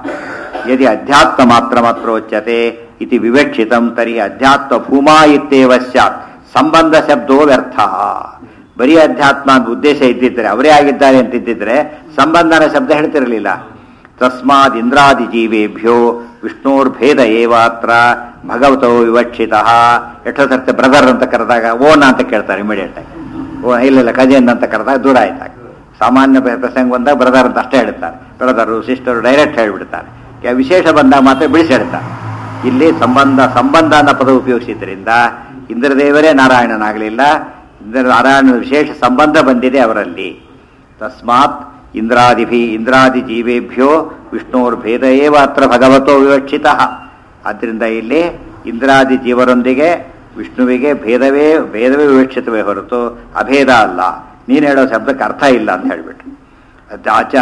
ಯದಿ ಅಧ್ಯಾತ್ಮ ಮಾತ್ರ ಮಾತ್ರ ಉಚ್ಯತೆ ಇತಿ ವಿವಕ್ಷಿತಂ ತರ್ಹಿ ಅಧ್ಯಾತ್ಮ ಭೂಮಾ ಇತ್ತೇವ ಸ್ಯಾತ್ ಸಂಬಂಧ ಶಬ್ದೋ ವ್ಯರ್ಥ ಬರೀ ಅಧ್ಯಾತ್ಮ ಅಂತ ಉದ್ದೇಶ ಇದ್ದಿದ್ರೆ ಅವರೇ ಆಗಿದ್ದಾರೆ ಅಂತಿದ್ದಿದ್ರೆ ಸಂಬಂಧನ ಶಬ್ದ ಹೇಳ್ತಿರಲಿಲ್ಲ ತಸ್ಮಾದ್ ಇಂದ್ರಾದಿ ಜೀವೇಭ್ಯೋ ವಿಷ್ಣೋರ್ಭೇದ ಏವಾತ್ರ ಭಗವತೋ ವಿವಕ್ಷಿತ ಎಷ್ಟೋ ಸರ್ತಿ ಬ್ರದರ್ ಅಂತ ಕರೆದಾಗ ಓನ ಅಂತ ಕೇಳ್ತಾರೆ ಇಮಿಡಿಯೇಟ್ ಆಗಿ ಓ ಇಲ್ಲ ಇಲ್ಲ ಕಜಿನ್ ಅಂತ ಕರೆದಾಗ ದೂರ ಆಯ್ತಾಗ ಸಾಮಾನ್ಯ ಪ್ರ- ಪ್ರಸಂಗ ಬಂದಾಗ ಬ್ರದರ್ ಅಂತ ಅಷ್ಟೇ ಹೇಳ್ತಾರೆ ಬ್ರದರು ಸಿಸ್ಟರು ಡೈರೆಕ್ಟ್ ಹೇಳ್ಬಿಡ್ತಾರೆ ಕೆ- ವಿಶೇಷ ಬಂದಾಗ ಮಾತ್ರ ಬಿಡಿಸಿ ಹೇಳ್ತಾರೆ ಇಲ್ಲಿ ಸಂಬಂಧ ಸಂಬಂಧ ಅನ್ನೋ ಪದ ಉಪಯೋಗಿಸಿದ್ರಿಂದ ಇಂದ್ರದೇವರೇ ನಾರಾಯಣನಾಗಲಿಲ್ಲ ಇಂದ್ರ ನಾರಾಯಣನ ವಿಶೇಷ ಸಂಬಂಧ ಬಂದಿದೆ ಅವರಲ್ಲಿ ತಸ್ಮಾತ್ ಇಂದ್ರಾದಿಭಿ ಇಂದ್ರಾದಿ ಜೀವೇಭ್ಯೋ ವಿಷ್ಣುರ್ಭೇದ ಏವ ಅತ್ರ ಭಗವತೋ ವಿವಕ್ಷಿತ ಆದ್ದರಿಂದ ಇಲ್ಲಿ ಇಂದ್ರಾದಿ ಜೀವರೊಂದಿಗೆ ವಿಷ್ಣುವಿಗೆ ಭೇದವೇ ಭೇದವೇ ವಿವಕ್ಷಿತವೇ ಹೊರತು ಅಭೇದ ಅಲ್ಲ ನೀನು ಹೇಳೋ ಶಬ್ದಕ್ಕೆ ಅರ್ಥ ಇಲ್ಲ ಅಂತ ಹೇಳ್ಬಿಟ್ಟು ಆಚ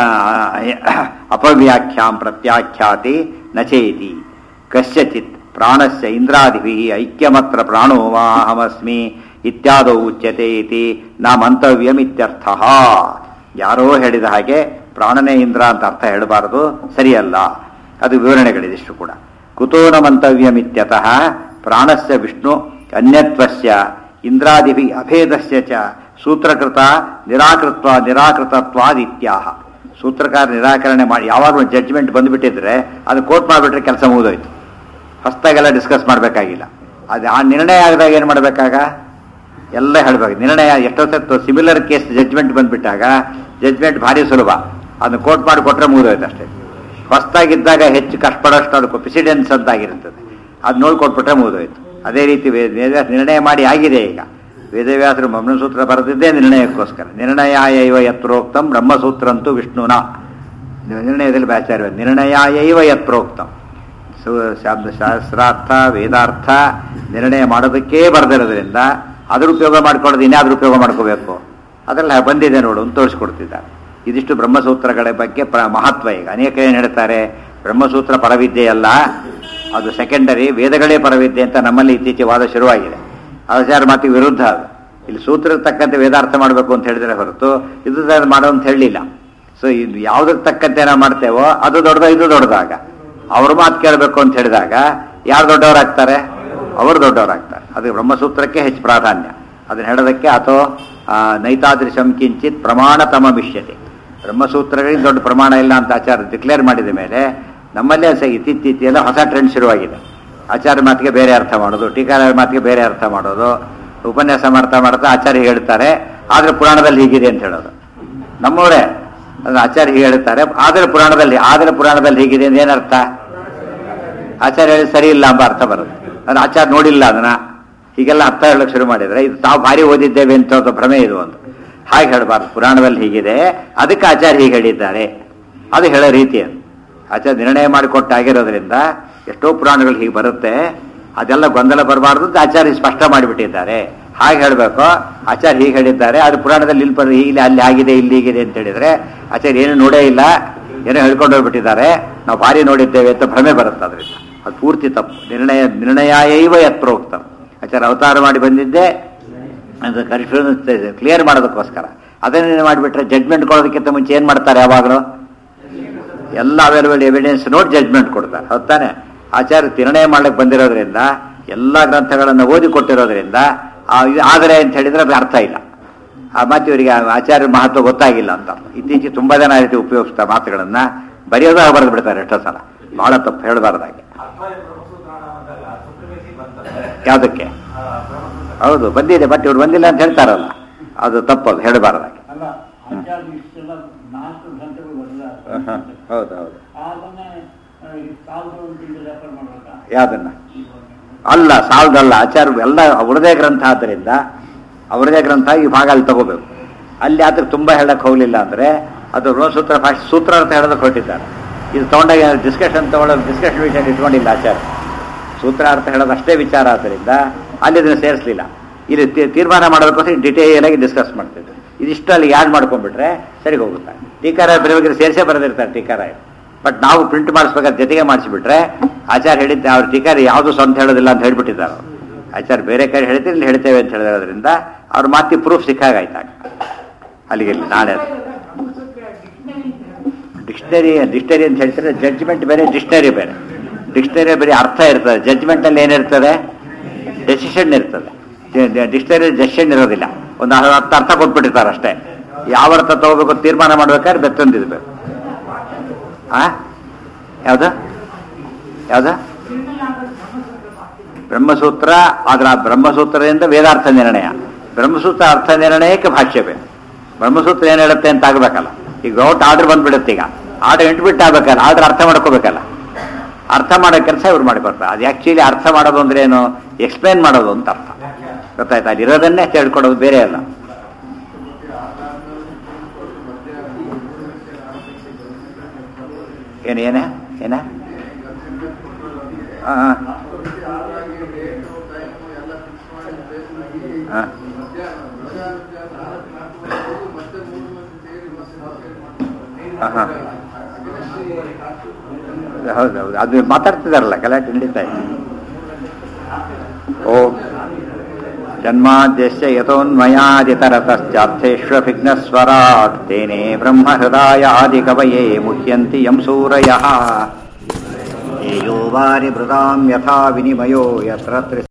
ಅಪವ್ಯಾಖ್ಯಾಂ ಪ್ರತ್ಯಾಖ್ಯಾತಿ ನಚೇತಿ ಕಸ್ಯಚಿತ್ ಪ್ರಾಣಸ್ಯ ಇಂದ್ರಾದಿಭಿ ಐಕ್ಯಮತ್ರ ಪ್ರಾಣೋ ವಾಹಮಸ್ಮಿ ಇತ್ಯಾದೌ ಉಚ್ಯತೆ ಇತಿ ನಾ ಮಂತವ್ಯಮಿತ್ಯರ್ಥ ಯಾರೋ ಹೇಳಿದ ಹಾಗೆ ಪ್ರಾಣನೇ ಇಂದ್ರ ಅಂತ ಅರ್ಥ ಹೇಳಬಾರದು ಸರಿಯಲ್ಲ ಅದು ವಿವರಣೆಗಳಿದಿಷ್ಟು ಕೂಡ ಕುತೂನ ಮಂತವ್ಯಮಿತ್ಯತಃ ಪ್ರಾಣಸ್ಯ ವಿಷ್ಣು ಅನ್ಯತ್ವಸ್ಯ ಇಂದ್ರಾದಿಭಿ ಅಭೇದಸ್ಯ ಚ ಸೂತ್ರಕೃತ ನಿರಾಕೃತ್ವ ನಿರಾಕೃತತ್ವಾದಿತ್ಯಾಹ ಸೂತ್ರಕಾರ ನಿರಾಕರಣೆ ಮಾಡಿ ಯಾವಾಗಲೂ ಜಡ್ಜ್ಮೆಂಟ್ ಬಂದುಬಿಟ್ಟಿದ್ರೆ ಅದು ಕೋರ್ಟ್ ಮಾಡಿಬಿಟ್ರೆ ಕೆಲಸ ಮುಗಿದೋಯ್ತು ಹೊಸ್ದಾಗೆಲ್ಲ ಡಿಸ್ಕಸ್ ಮಾಡಬೇಕಾಗಿಲ್ಲ ಅದು ಆ ನಿರ್ಣಯ ಆಗಿದಾಗ ಏನು ಮಾಡಬೇಕಾಗ ಎಲ್ಲ ಹೇಳಬೇಕು ನಿರ್ಣಯ ಎಷ್ಟೋ ಸತ್ತು ಸಿಮಿಲರ್ ಕೇಸ್ ಜಡ್ಜ್ಮೆಂಟ್ ಬಂದ್ಬಿಟ್ಟಾಗ ಜಡ್ಜ್ಮೆಂಟ್ ಭಾರಿ ಸುಲಭ ಅದನ್ನು ಕೋರ್ಟ್ ಮಾಡಿ ಕೊಟ್ಟರೆ ಮುಗಿದೋಯ್ತು ಅಷ್ಟೇ ಹೊಸ್ದಾಗಿದ್ದಾಗ ಹೆಚ್ಚು ಕಷ್ಟಪಡೋಷ್ಟು ಅದಕ್ಕೆ ಪ್ರೆಸಿಡೆನ್ಸ್ ಅಂತ ಆಗಿರುತ್ತದೆ ಅದು ನೋಡ್ಕೊಟ್ಬಿಟ್ರೆ ಮುಗಿದೋಯ್ತು ಅದೇ ರೀತಿ ವೇ- ವೇದವ್ಯಾಸ ನಿರ್ಣಯ ಮಾಡಿ ಆಗಿದೆ ಈಗ ವೇದವ್ಯಾಸರು ಬ್ರಹ್ಮಸೂತ್ರ ಬರೆದಿದ್ದೇ ನಿರ್ಣಯಕ್ಕೋಸ್ಕರ ನಿರ್ಣಯಾಯ ಇವ ಯತ್ರೋಕ್ತಂ ಬ್ರಹ್ಮಸೂತ್ರ ಅಂತೂ ವಿಷ್ಣುನ ನಿರ್ಣಯದಲ್ಲಿ ಆಚಾರ್ಯ ನಿರ್ಣಯಾಯ ಇವ ಯತ್ರೋಕ್ತಂ ಸು- ಶಬ್ದ ಶಾಸ್ತ್ರಾರ್ಥ ವೇದಾರ್ಥ ನಿರ್ಣಯ ಮಾಡೋದಕ್ಕೇ ಬರೆದಿರೋದ್ರಿಂದ ಅದ್ರ ಉಪಯೋಗ ಮಾಡ್ಕೊಳ್ಳೋದು ಇನ್ಯಾವ್ದ್ರ ಉಪಯೋಗ ಮಾಡ್ಕೋಬೇಕು ಅದೆಲ್ಲ ಬಂದಿದೆ ನೋಡು ಅಂತ ತೋರಿಸ್ಕೊಡ್ತಿದ್ದಾರೆ ಇದಿಷ್ಟು ಬ್ರಹ್ಮಸೂತ್ರಗಳ ಬಗ್ಗೆ ಪ್ರ ಮಹತ್ವ ಈಗ ಅನೇಕ ಏನು ಹೇಳ್ತಾರೆ ಬ್ರಹ್ಮಸೂತ್ರ ಪರವಿದ್ಯೆ ಅಲ್ಲ ಅದು ಸೆಕೆಂಡರಿ ವೇದಗಳೇ ಪರವಿದ್ಯೆ ಅಂತ ನಮ್ಮಲ್ಲಿ ಇತ್ತೀಚೆಗೆ ವಾದ ಶುರುವಾಗಿದೆ ಆಚಾರ ಮಾತಿಗೆ ವಿರುದ್ಧ ಅದು ಇಲ್ಲಿ ಸೂತ್ರಕ್ಕೆ ತಕ್ಕಂತೆ ವೇದಾರ್ಥ ಮಾಡಬೇಕು ಅಂತ ಹೇಳಿದ್ರೆ ಹೊರತು ಇದು ಮಾಡೋ ಅಂತ ಹೇಳಲಿಲ್ಲ ಸೊ ಇದು ಯಾವುದಕ್ಕೆ ತಕ್ಕಂತೆ ನಾವು ಮಾಡ್ತೇವೋ ಅದು ದೊಡ್ಡದ ಇದು ದೊಡ್ಡದಾಗ ಅವ್ರ ಮಾತು ಕೇಳಬೇಕು ಅಂತ ಹೇಳಿದಾಗ ಯಾರು ದೊಡ್ಡವರಾಗ್ತಾರೆ ಅವರು ದೊಡ್ಡವರಾಗ್ತಾರೆ ಅದು ಬ್ರಹ್ಮಸೂತ್ರಕ್ಕೆ ಹೆಚ್ಚು ಪ್ರಾಧಾನ್ಯ ಅದನ್ನ ಹೇಳೋದಕ್ಕೆ ಅಥವಾ ನೈತಾದೃಶಂ ಕಿಂಚಿತ್ ಪ್ರಮಾಣತಮ ಮಿಷ್ಯತೆ ಬ್ರಹ್ಮಸೂತ್ರಗಳಿಗೆ ದೊಡ್ಡ ಪ್ರಮಾಣ ಇಲ್ಲ ಅಂತ ಆಚಾರ ಡಿಕ್ಲೇರ್ ಮಾಡಿದ ಮೇಲೆ ನಮ್ಮಲ್ಲೇ ಸ ಇತ್ತೀಚೆಲ್ಲ ಹೊಸ ಟ್ರೆಂಡ್ ಶುರುವಾಗಿದೆ ಆಚಾರ್ಯ ಮಾತಿಗೆ ಬೇರೆ ಅರ್ಥ ಮಾಡೋದು ಟೀಕಾರ ಮಾತಿಗೆ ಬೇರೆ ಅರ್ಥ ಮಾಡೋದು ಉಪನ್ಯಾಸ ಮಾಡ್ತಾ ಮಾಡ್ತಾ ಆಚಾರ್ಯ ಹೇಳ್ತಾರೆ ಆದರೆ ಪುರಾಣದಲ್ಲಿ ಹೀಗಿದೆ ಅಂತ ಹೇಳೋದು ನಮ್ಮವರೇ ಅದು ಆಚಾರ್ಯ ಹೀಗೆ ಹೇಳ್ತಾರೆ ಆದರೆ ಪುರಾಣದಲ್ಲಿ ಆದರೆ ಪುರಾಣದಲ್ಲಿ ಹೀಗಿದೆ ಅಂತ ಏನರ್ಥ ಆಚಾರ್ಯ ಹೇಳಿ ಸರಿ ಇಲ್ಲ ಎಂಬ ಅರ್ಥ ಬರುತ್ತೆ ಅದು ಆಚಾರ್ಯ ನೋಡಿಲ್ಲ ಅದನ್ನ ಹೀಗೆಲ್ಲ ಅರ್ಥ ಹೇಳಕ್ ಶುರು ಮಾಡಿದ್ರೆ ಇದು ತಾವು ಭಾರಿ ಓದಿದ್ದೇವೆ ಅಂತ ಒಂದು ಭ್ರಮೆ ಇದು ಒಂದು ಹಾಗೆ ಹೇಳಬಾರ್ದು ಪುರಾಣದಲ್ಲಿ ಹೀಗಿದೆ ಅದಕ್ಕೆ ಆಚಾರ್ಯ ಹೀಗೆ ಹೇಳಿದ್ದಾರೆ ಅದು ಹೇಳೋ ರೀತಿ ಅದು ಆಚಾರ್ಯ ನಿರ್ಣಯ ಮಾಡಿಕೊಟ್ಟಾಗಿರೋದ್ರಿಂದ ಎಷ್ಟೋ ಪುರಾಣಗಳು ಹೀಗೆ ಬರುತ್ತೆ ಅದೆಲ್ಲ ಗೊಂದಲ ಬರಬಾರ್ದು ಅಂತ ಆಚಾರ್ಯ ಸ್ಪಷ್ಟ ಮಾಡಿಬಿಟ್ಟಿದ್ದಾರೆ ಹಾಗೆ ಹೇಳಬೇಕು ಆಚಾರ್ಯ ಹೀಗೆ ಹೇಳಿದ್ದಾರೆ ಅದು ಪುರಾಣದಲ್ಲಿ ಇಲ್ಲಿ ಬರ್ ಇಲ್ಲಿ ಅಲ್ಲಿ ಆಗಿದೆ ಇಲ್ಲಿ ಹೀಗಿದೆ ಅಂತ ಹೇಳಿದ್ರೆ ಆಚಾರ್ಯ ಏನು ನೋಡೇ ಇಲ್ಲ ಏನೋ ಹೇಳ್ಕೊಂಡು ಹೋಗ್ಬಿಟ್ಟಿದ್ದಾರೆ ನಾವು ಭಾರಿ ನೋಡಿದ್ದೇವೆ ಅಂತ ಭ್ರಮೆ ಬರುತ್ತೆ ಅದರಿಂದ ಅದು ಪೂರ್ತಿ ತಪ್ಪು ನಿರ್ಣಯ ನಿರ್ಣಯೈವ ಯತ್ರೋಕ್ತ ಆಚಾರ್ಯ ಅವತಾರ ಮಾಡಿ ಬಂದಿದ್ದೆ ಅದು ಕನ್ಫ್ಯೂಸ್ ಕ್ಲಿಯರ್ ಮಾಡೋದಕ್ಕೋಸ್ಕರ ಅದನ್ನೇ ಮಾಡಿಬಿಟ್ರೆ ಜಡ್ಮೆಂಟ್ ಕೊಡೋದಕ್ಕಿಂತ ಮುಂಚೆ ಏನು ಮಾಡ್ತಾರೆ ಯಾವಾಗಲೂ ಎಲ್ಲ ಅವೈಲಬಲ್ ಎವಿಡೆನ್ಸ್ ನೋಡಿ ಜಡ್ಮೆಂಟ್ ಕೊಡ್ತಾರೆ ಹೌದ್ ತಾನೆ ಆಚಾರ್ಯ ನಿರ್ಣಯ ಮಾಡ್ಲಿಕ್ಕೆ ಬಂದಿರೋದ್ರಿಂದ ಎಲ್ಲ ಗ್ರಂಥಗಳನ್ನು ಓದಿ ಕೊಟ್ಟಿರೋದ್ರಿಂದ ಆ ಇದು ಆದರೆ ಅಂತ ಹೇಳಿದ್ರೆ ಅದು ಅರ್ಥ ಇಲ್ಲ ಆ ಮಾತು ಇವರಿಗೆ ಆಚಾರ್ಯ ಮಹತ್ವ ಗೊತ್ತಾಗಿಲ್ಲ ಅಂತ ಇತ್ತೀಚೆಗೆ ತುಂಬಾ ಜನ ಆ ರೀತಿ ಉಪಯೋಗಿಸ್ತಾ ಮಾತುಗಳನ್ನ ಬರೆಯೋದಾಗ ಬರೆದು ಬಿಡ್ತಾರೆ ಎಷ್ಟೋ ಸಲ ಬಹಳ ತಪ್ಪು ಹೇಳಬಾರ್ದಾಗೆ ಅದ್ವೈತ ಬ್ರಹ್ಮಸೂತ್ರ ಅನ್ನೋದಲ್ಲ ಸುಪ್ರಮೇಸಿ ಬಂತಲ್ಲ ಯಾವುದಕ್ಕೆ ಆ, ಬ್ರಹ್ಮಸೂತ್ರ ಹೌದು ಬಂದಿದೆ ಬಟ್ ಇವ್ರು ಬಂದಿಲ್ಲ ಅಂತ ಹೇಳ್ತಾರಲ್ಲ ಅದು ತಪ್ಪದು ಹೇಳಬಾರ್ದಾಗೆ ಅಲ್ಲ ಆಚಾರ್ಯ ಇಷ್ಟೆಲ್ಲ ನಾಲ್ಕು ಗಂಟೆಗಳು ಬರಲ್ಲ ಹೌದು ಹೌದು ಅದನ್ನೇ ಸಾವಿರದ ಒಂದು ತಿಂಗಳು ರೆಫರ್ ಮಾಡ್ಬೇಕಾ ಯಾವ್ದನ್ನ ಅಲ್ಲ ಸಾಲದಲ್ಲ ಆಚಾರ್ಯ ಎಲ್ಲ ಅವ್ರದೇ ಗ್ರಂಥ ಆದ್ದರಿಂದ ಅವ್ರದೇ ಗ್ರಂಥ ಈ ಭಾಗ ಅಲ್ಲಿ ತಗೋಬೇಕು ಅಲ್ಲಿ ಆದ್ರೆ ತುಂಬಾ ಹೇಳಕ್ ಹೋಗ್ಲಿಲ್ಲ ಅಂದ್ರೆ ಅದು ಋಣಸೂತ್ರ ಫಸ್ಟ್ ಸೂತ್ರಾರ್ಥ ಹೇಳೋದಕ್ಕೆ ಹೊರಟಿದ್ದಾರೆ ಇದು ತಗೊಂಡಾಗ ಡಿಸ್ಕಷನ್ ತಗೊಳ್ಳೋ ಡಿಸ್ಕಷನ್ ವಿಷಯ ಇಟ್ಕೊಂಡಿಲ್ಲ ಆಚಾರ್ಯ ಸೂತ್ರಾರ್ಥ ಹೇಳೋದು ಅಷ್ಟೇ ವಿಚಾರ ಆದ್ದರಿಂದ ಅಲ್ಲಿ ಇದನ್ನು ಸೇರಿಸಲಿಲ್ಲ ಇಲ್ಲಿ ತೀ- ತೀರ್ಮಾನ ಮಾಡೋದಕ್ಕೋಸ್ಕರ ಡಿಟೇಲ್ ಆಗಿ ಡಿಸ್ಕಸ್ ಮಾಡ್ತಿದ್ರು ಇದಿಷ್ಟು ಅಲ್ಲಿ ಯಾಡ್ ಮಾಡ್ಕೊಂಡ್ಬಿಟ್ರೆ ಸರಿ ಹೋಗುತ್ತೆ ಟೀಕಾರ ಬರೆಯೋಗಿದ್ರೆ ಸೇರಿಸೇ ಬರೆದಿರ್ತಾರೆ ಟೀಕಾರ ಬಟ್ ನಾವು ಪ್ರಿಂಟ್ ಮಾಡಿಸ್ಬೇಕಾದ್ರೆ ಜೊತೆಗೆ ಮಾಡಿಸ್ಬಿಟ್ರೆ ಆಚಾರ್ಯ ಹೇಳಿದ್ದೆ ಅವ್ರ ಟೀಕಾರ ಯಾವುದು ಸ್ವಂತ ಹೇಳೋದಿಲ್ಲ ಅಂತ ಹೇಳ್ಬಿಟ್ಟಿದ್ದಾರೆ ಅವ್ರು. ಆಚಾರ್ಯ ಬೇರೆ ಕಡೆ ಹೇಳ್ತೀರಿ ಇಲ್ಲಿ ಹೇಳ್ತೇವೆ ಅಂತ ಹೇಳಿದ್ರಿಂದ ಅವ್ರ ಮಾತಿ ಪ್ರೂಫ್ ಸಿಕ್ಕಾಗಾಯ್ತಾಗ ಅಲ್ಲಿಗೆ ಇಲ್ಲಿ ನಾಳೆ ಡಿಕ್ಷನರಿ ಡಿಕ್ಷನರಿ ಅಂತ ಹೇಳ್ತಾರೆ ಜಡ್ಜ್ಮೆಂಟ್ ಬೇರೆ ಡಿಕ್ಷನರಿ ಬೇರೆ ಡಿಕ್ಷನರಿ ಬೇರೆ ಅರ್ಥ ಇರ್ತದೆ ಜಡ್ಜ್ಮೆಂಟ್ ಅಲ್ಲಿ ಏನಿರ್ತದೆ ಡೆಸಿಷನ್ ಇರ್ತದೆ ಡಿಕ್ಷನರಿ ಡೆಸಿಷನ್ ಇರೋದಿಲ್ಲ ಒಂದು ಹತ್ತು ಅರ್ಥ ಕೊಟ್ಬಿಟ್ಟಿರ್ತಾರೆ ಅಷ್ಟೇ ಯಾವ ಅರ್ಥ ತಗೋಬೇಕು ತೀರ್ಮಾನ ಮಾಡ್ಬೇಕಾದ್ರೆ ಬೆತ್ತೊಂದಿರ್ಬೇಕು ಆ ಯಾವ್ದು ಯಾವ್ದು ಬ್ರಹ್ಮಸೂತ್ರ ಆದ್ರೆ ಆ ಬ್ರಹ್ಮಸೂತ್ರದಿಂದ ವೇದಾರ್ಥ ನಿರ್ಣಯ ಬ್ರಹ್ಮಸೂತ್ರ ಅರ್ಥ ನಿರ್ಣಯಕ್ಕೆ ಭಾಷ್ಯ ಬೇಕು ಬ್ರಹ್ಮಸೂತ್ರ ಏನ್ ಹೇಳುತ್ತೆ ಅಂತ ಆಗ್ಬೇಕಲ್ಲ ಈಗ ಔಟ್ ಆರ್ಡರ್ ಬಂದ್ಬಿಡುತ್ತೆ ಈಗ ಆರ್ಡರ್ ಎಂಟ್ಬಿಟ್ಟು ಆಗ್ಬೇಕಲ್ಲ ಆರ್ಡರ್ ಅರ್ಥ ಮಾಡ್ಕೋಬೇಕಲ್ಲ ಅರ್ಥ ಮಾಡೋ ಕೆಲಸ ಇವ್ರು ಮಾಡಿಕೊಡ್ತಾರೆ ಅದು ಆಕ್ಚುಲಿ ಅರ್ಥ ಮಾಡೋದು ಅಂದ್ರೆ ಏನು ಎಕ್ಸ್ಪ್ಲೇನ್ ಮಾಡೋದು ಅಂತ ಅರ್ಥ ಗೊತ್ತಾಯ್ತಾ ಅಲ್ಲಿ ಇರೋದನ್ನೇ ಹೇಳ್ಕೊಡೋದು ಬೇರೆ ಅಲ್ಲ ಏನು ಏನ ಏನ ಹಾಂ ಹಾಂ ಹಾಂ ಹೌದೌದು ಅದು ಮಾತಾಡ್ತಿದಾರಲ್ಲ ಗಲಾಟೆ ನಡೀತಾ ಇದೆ ಓ ಜನ್ಮಾದ್ಯಸ್ಯ ಯಥೋನ್ಮಯಾದಿತರತಶ್ಚಾರ್ಥೇष्वभिघ्नस्वराट् तेने ब्रह्महृदायादिकवये मुह्यन्ति यं सूरयः येयो वारिभृतां यथा विनिमयो यत्र त्रि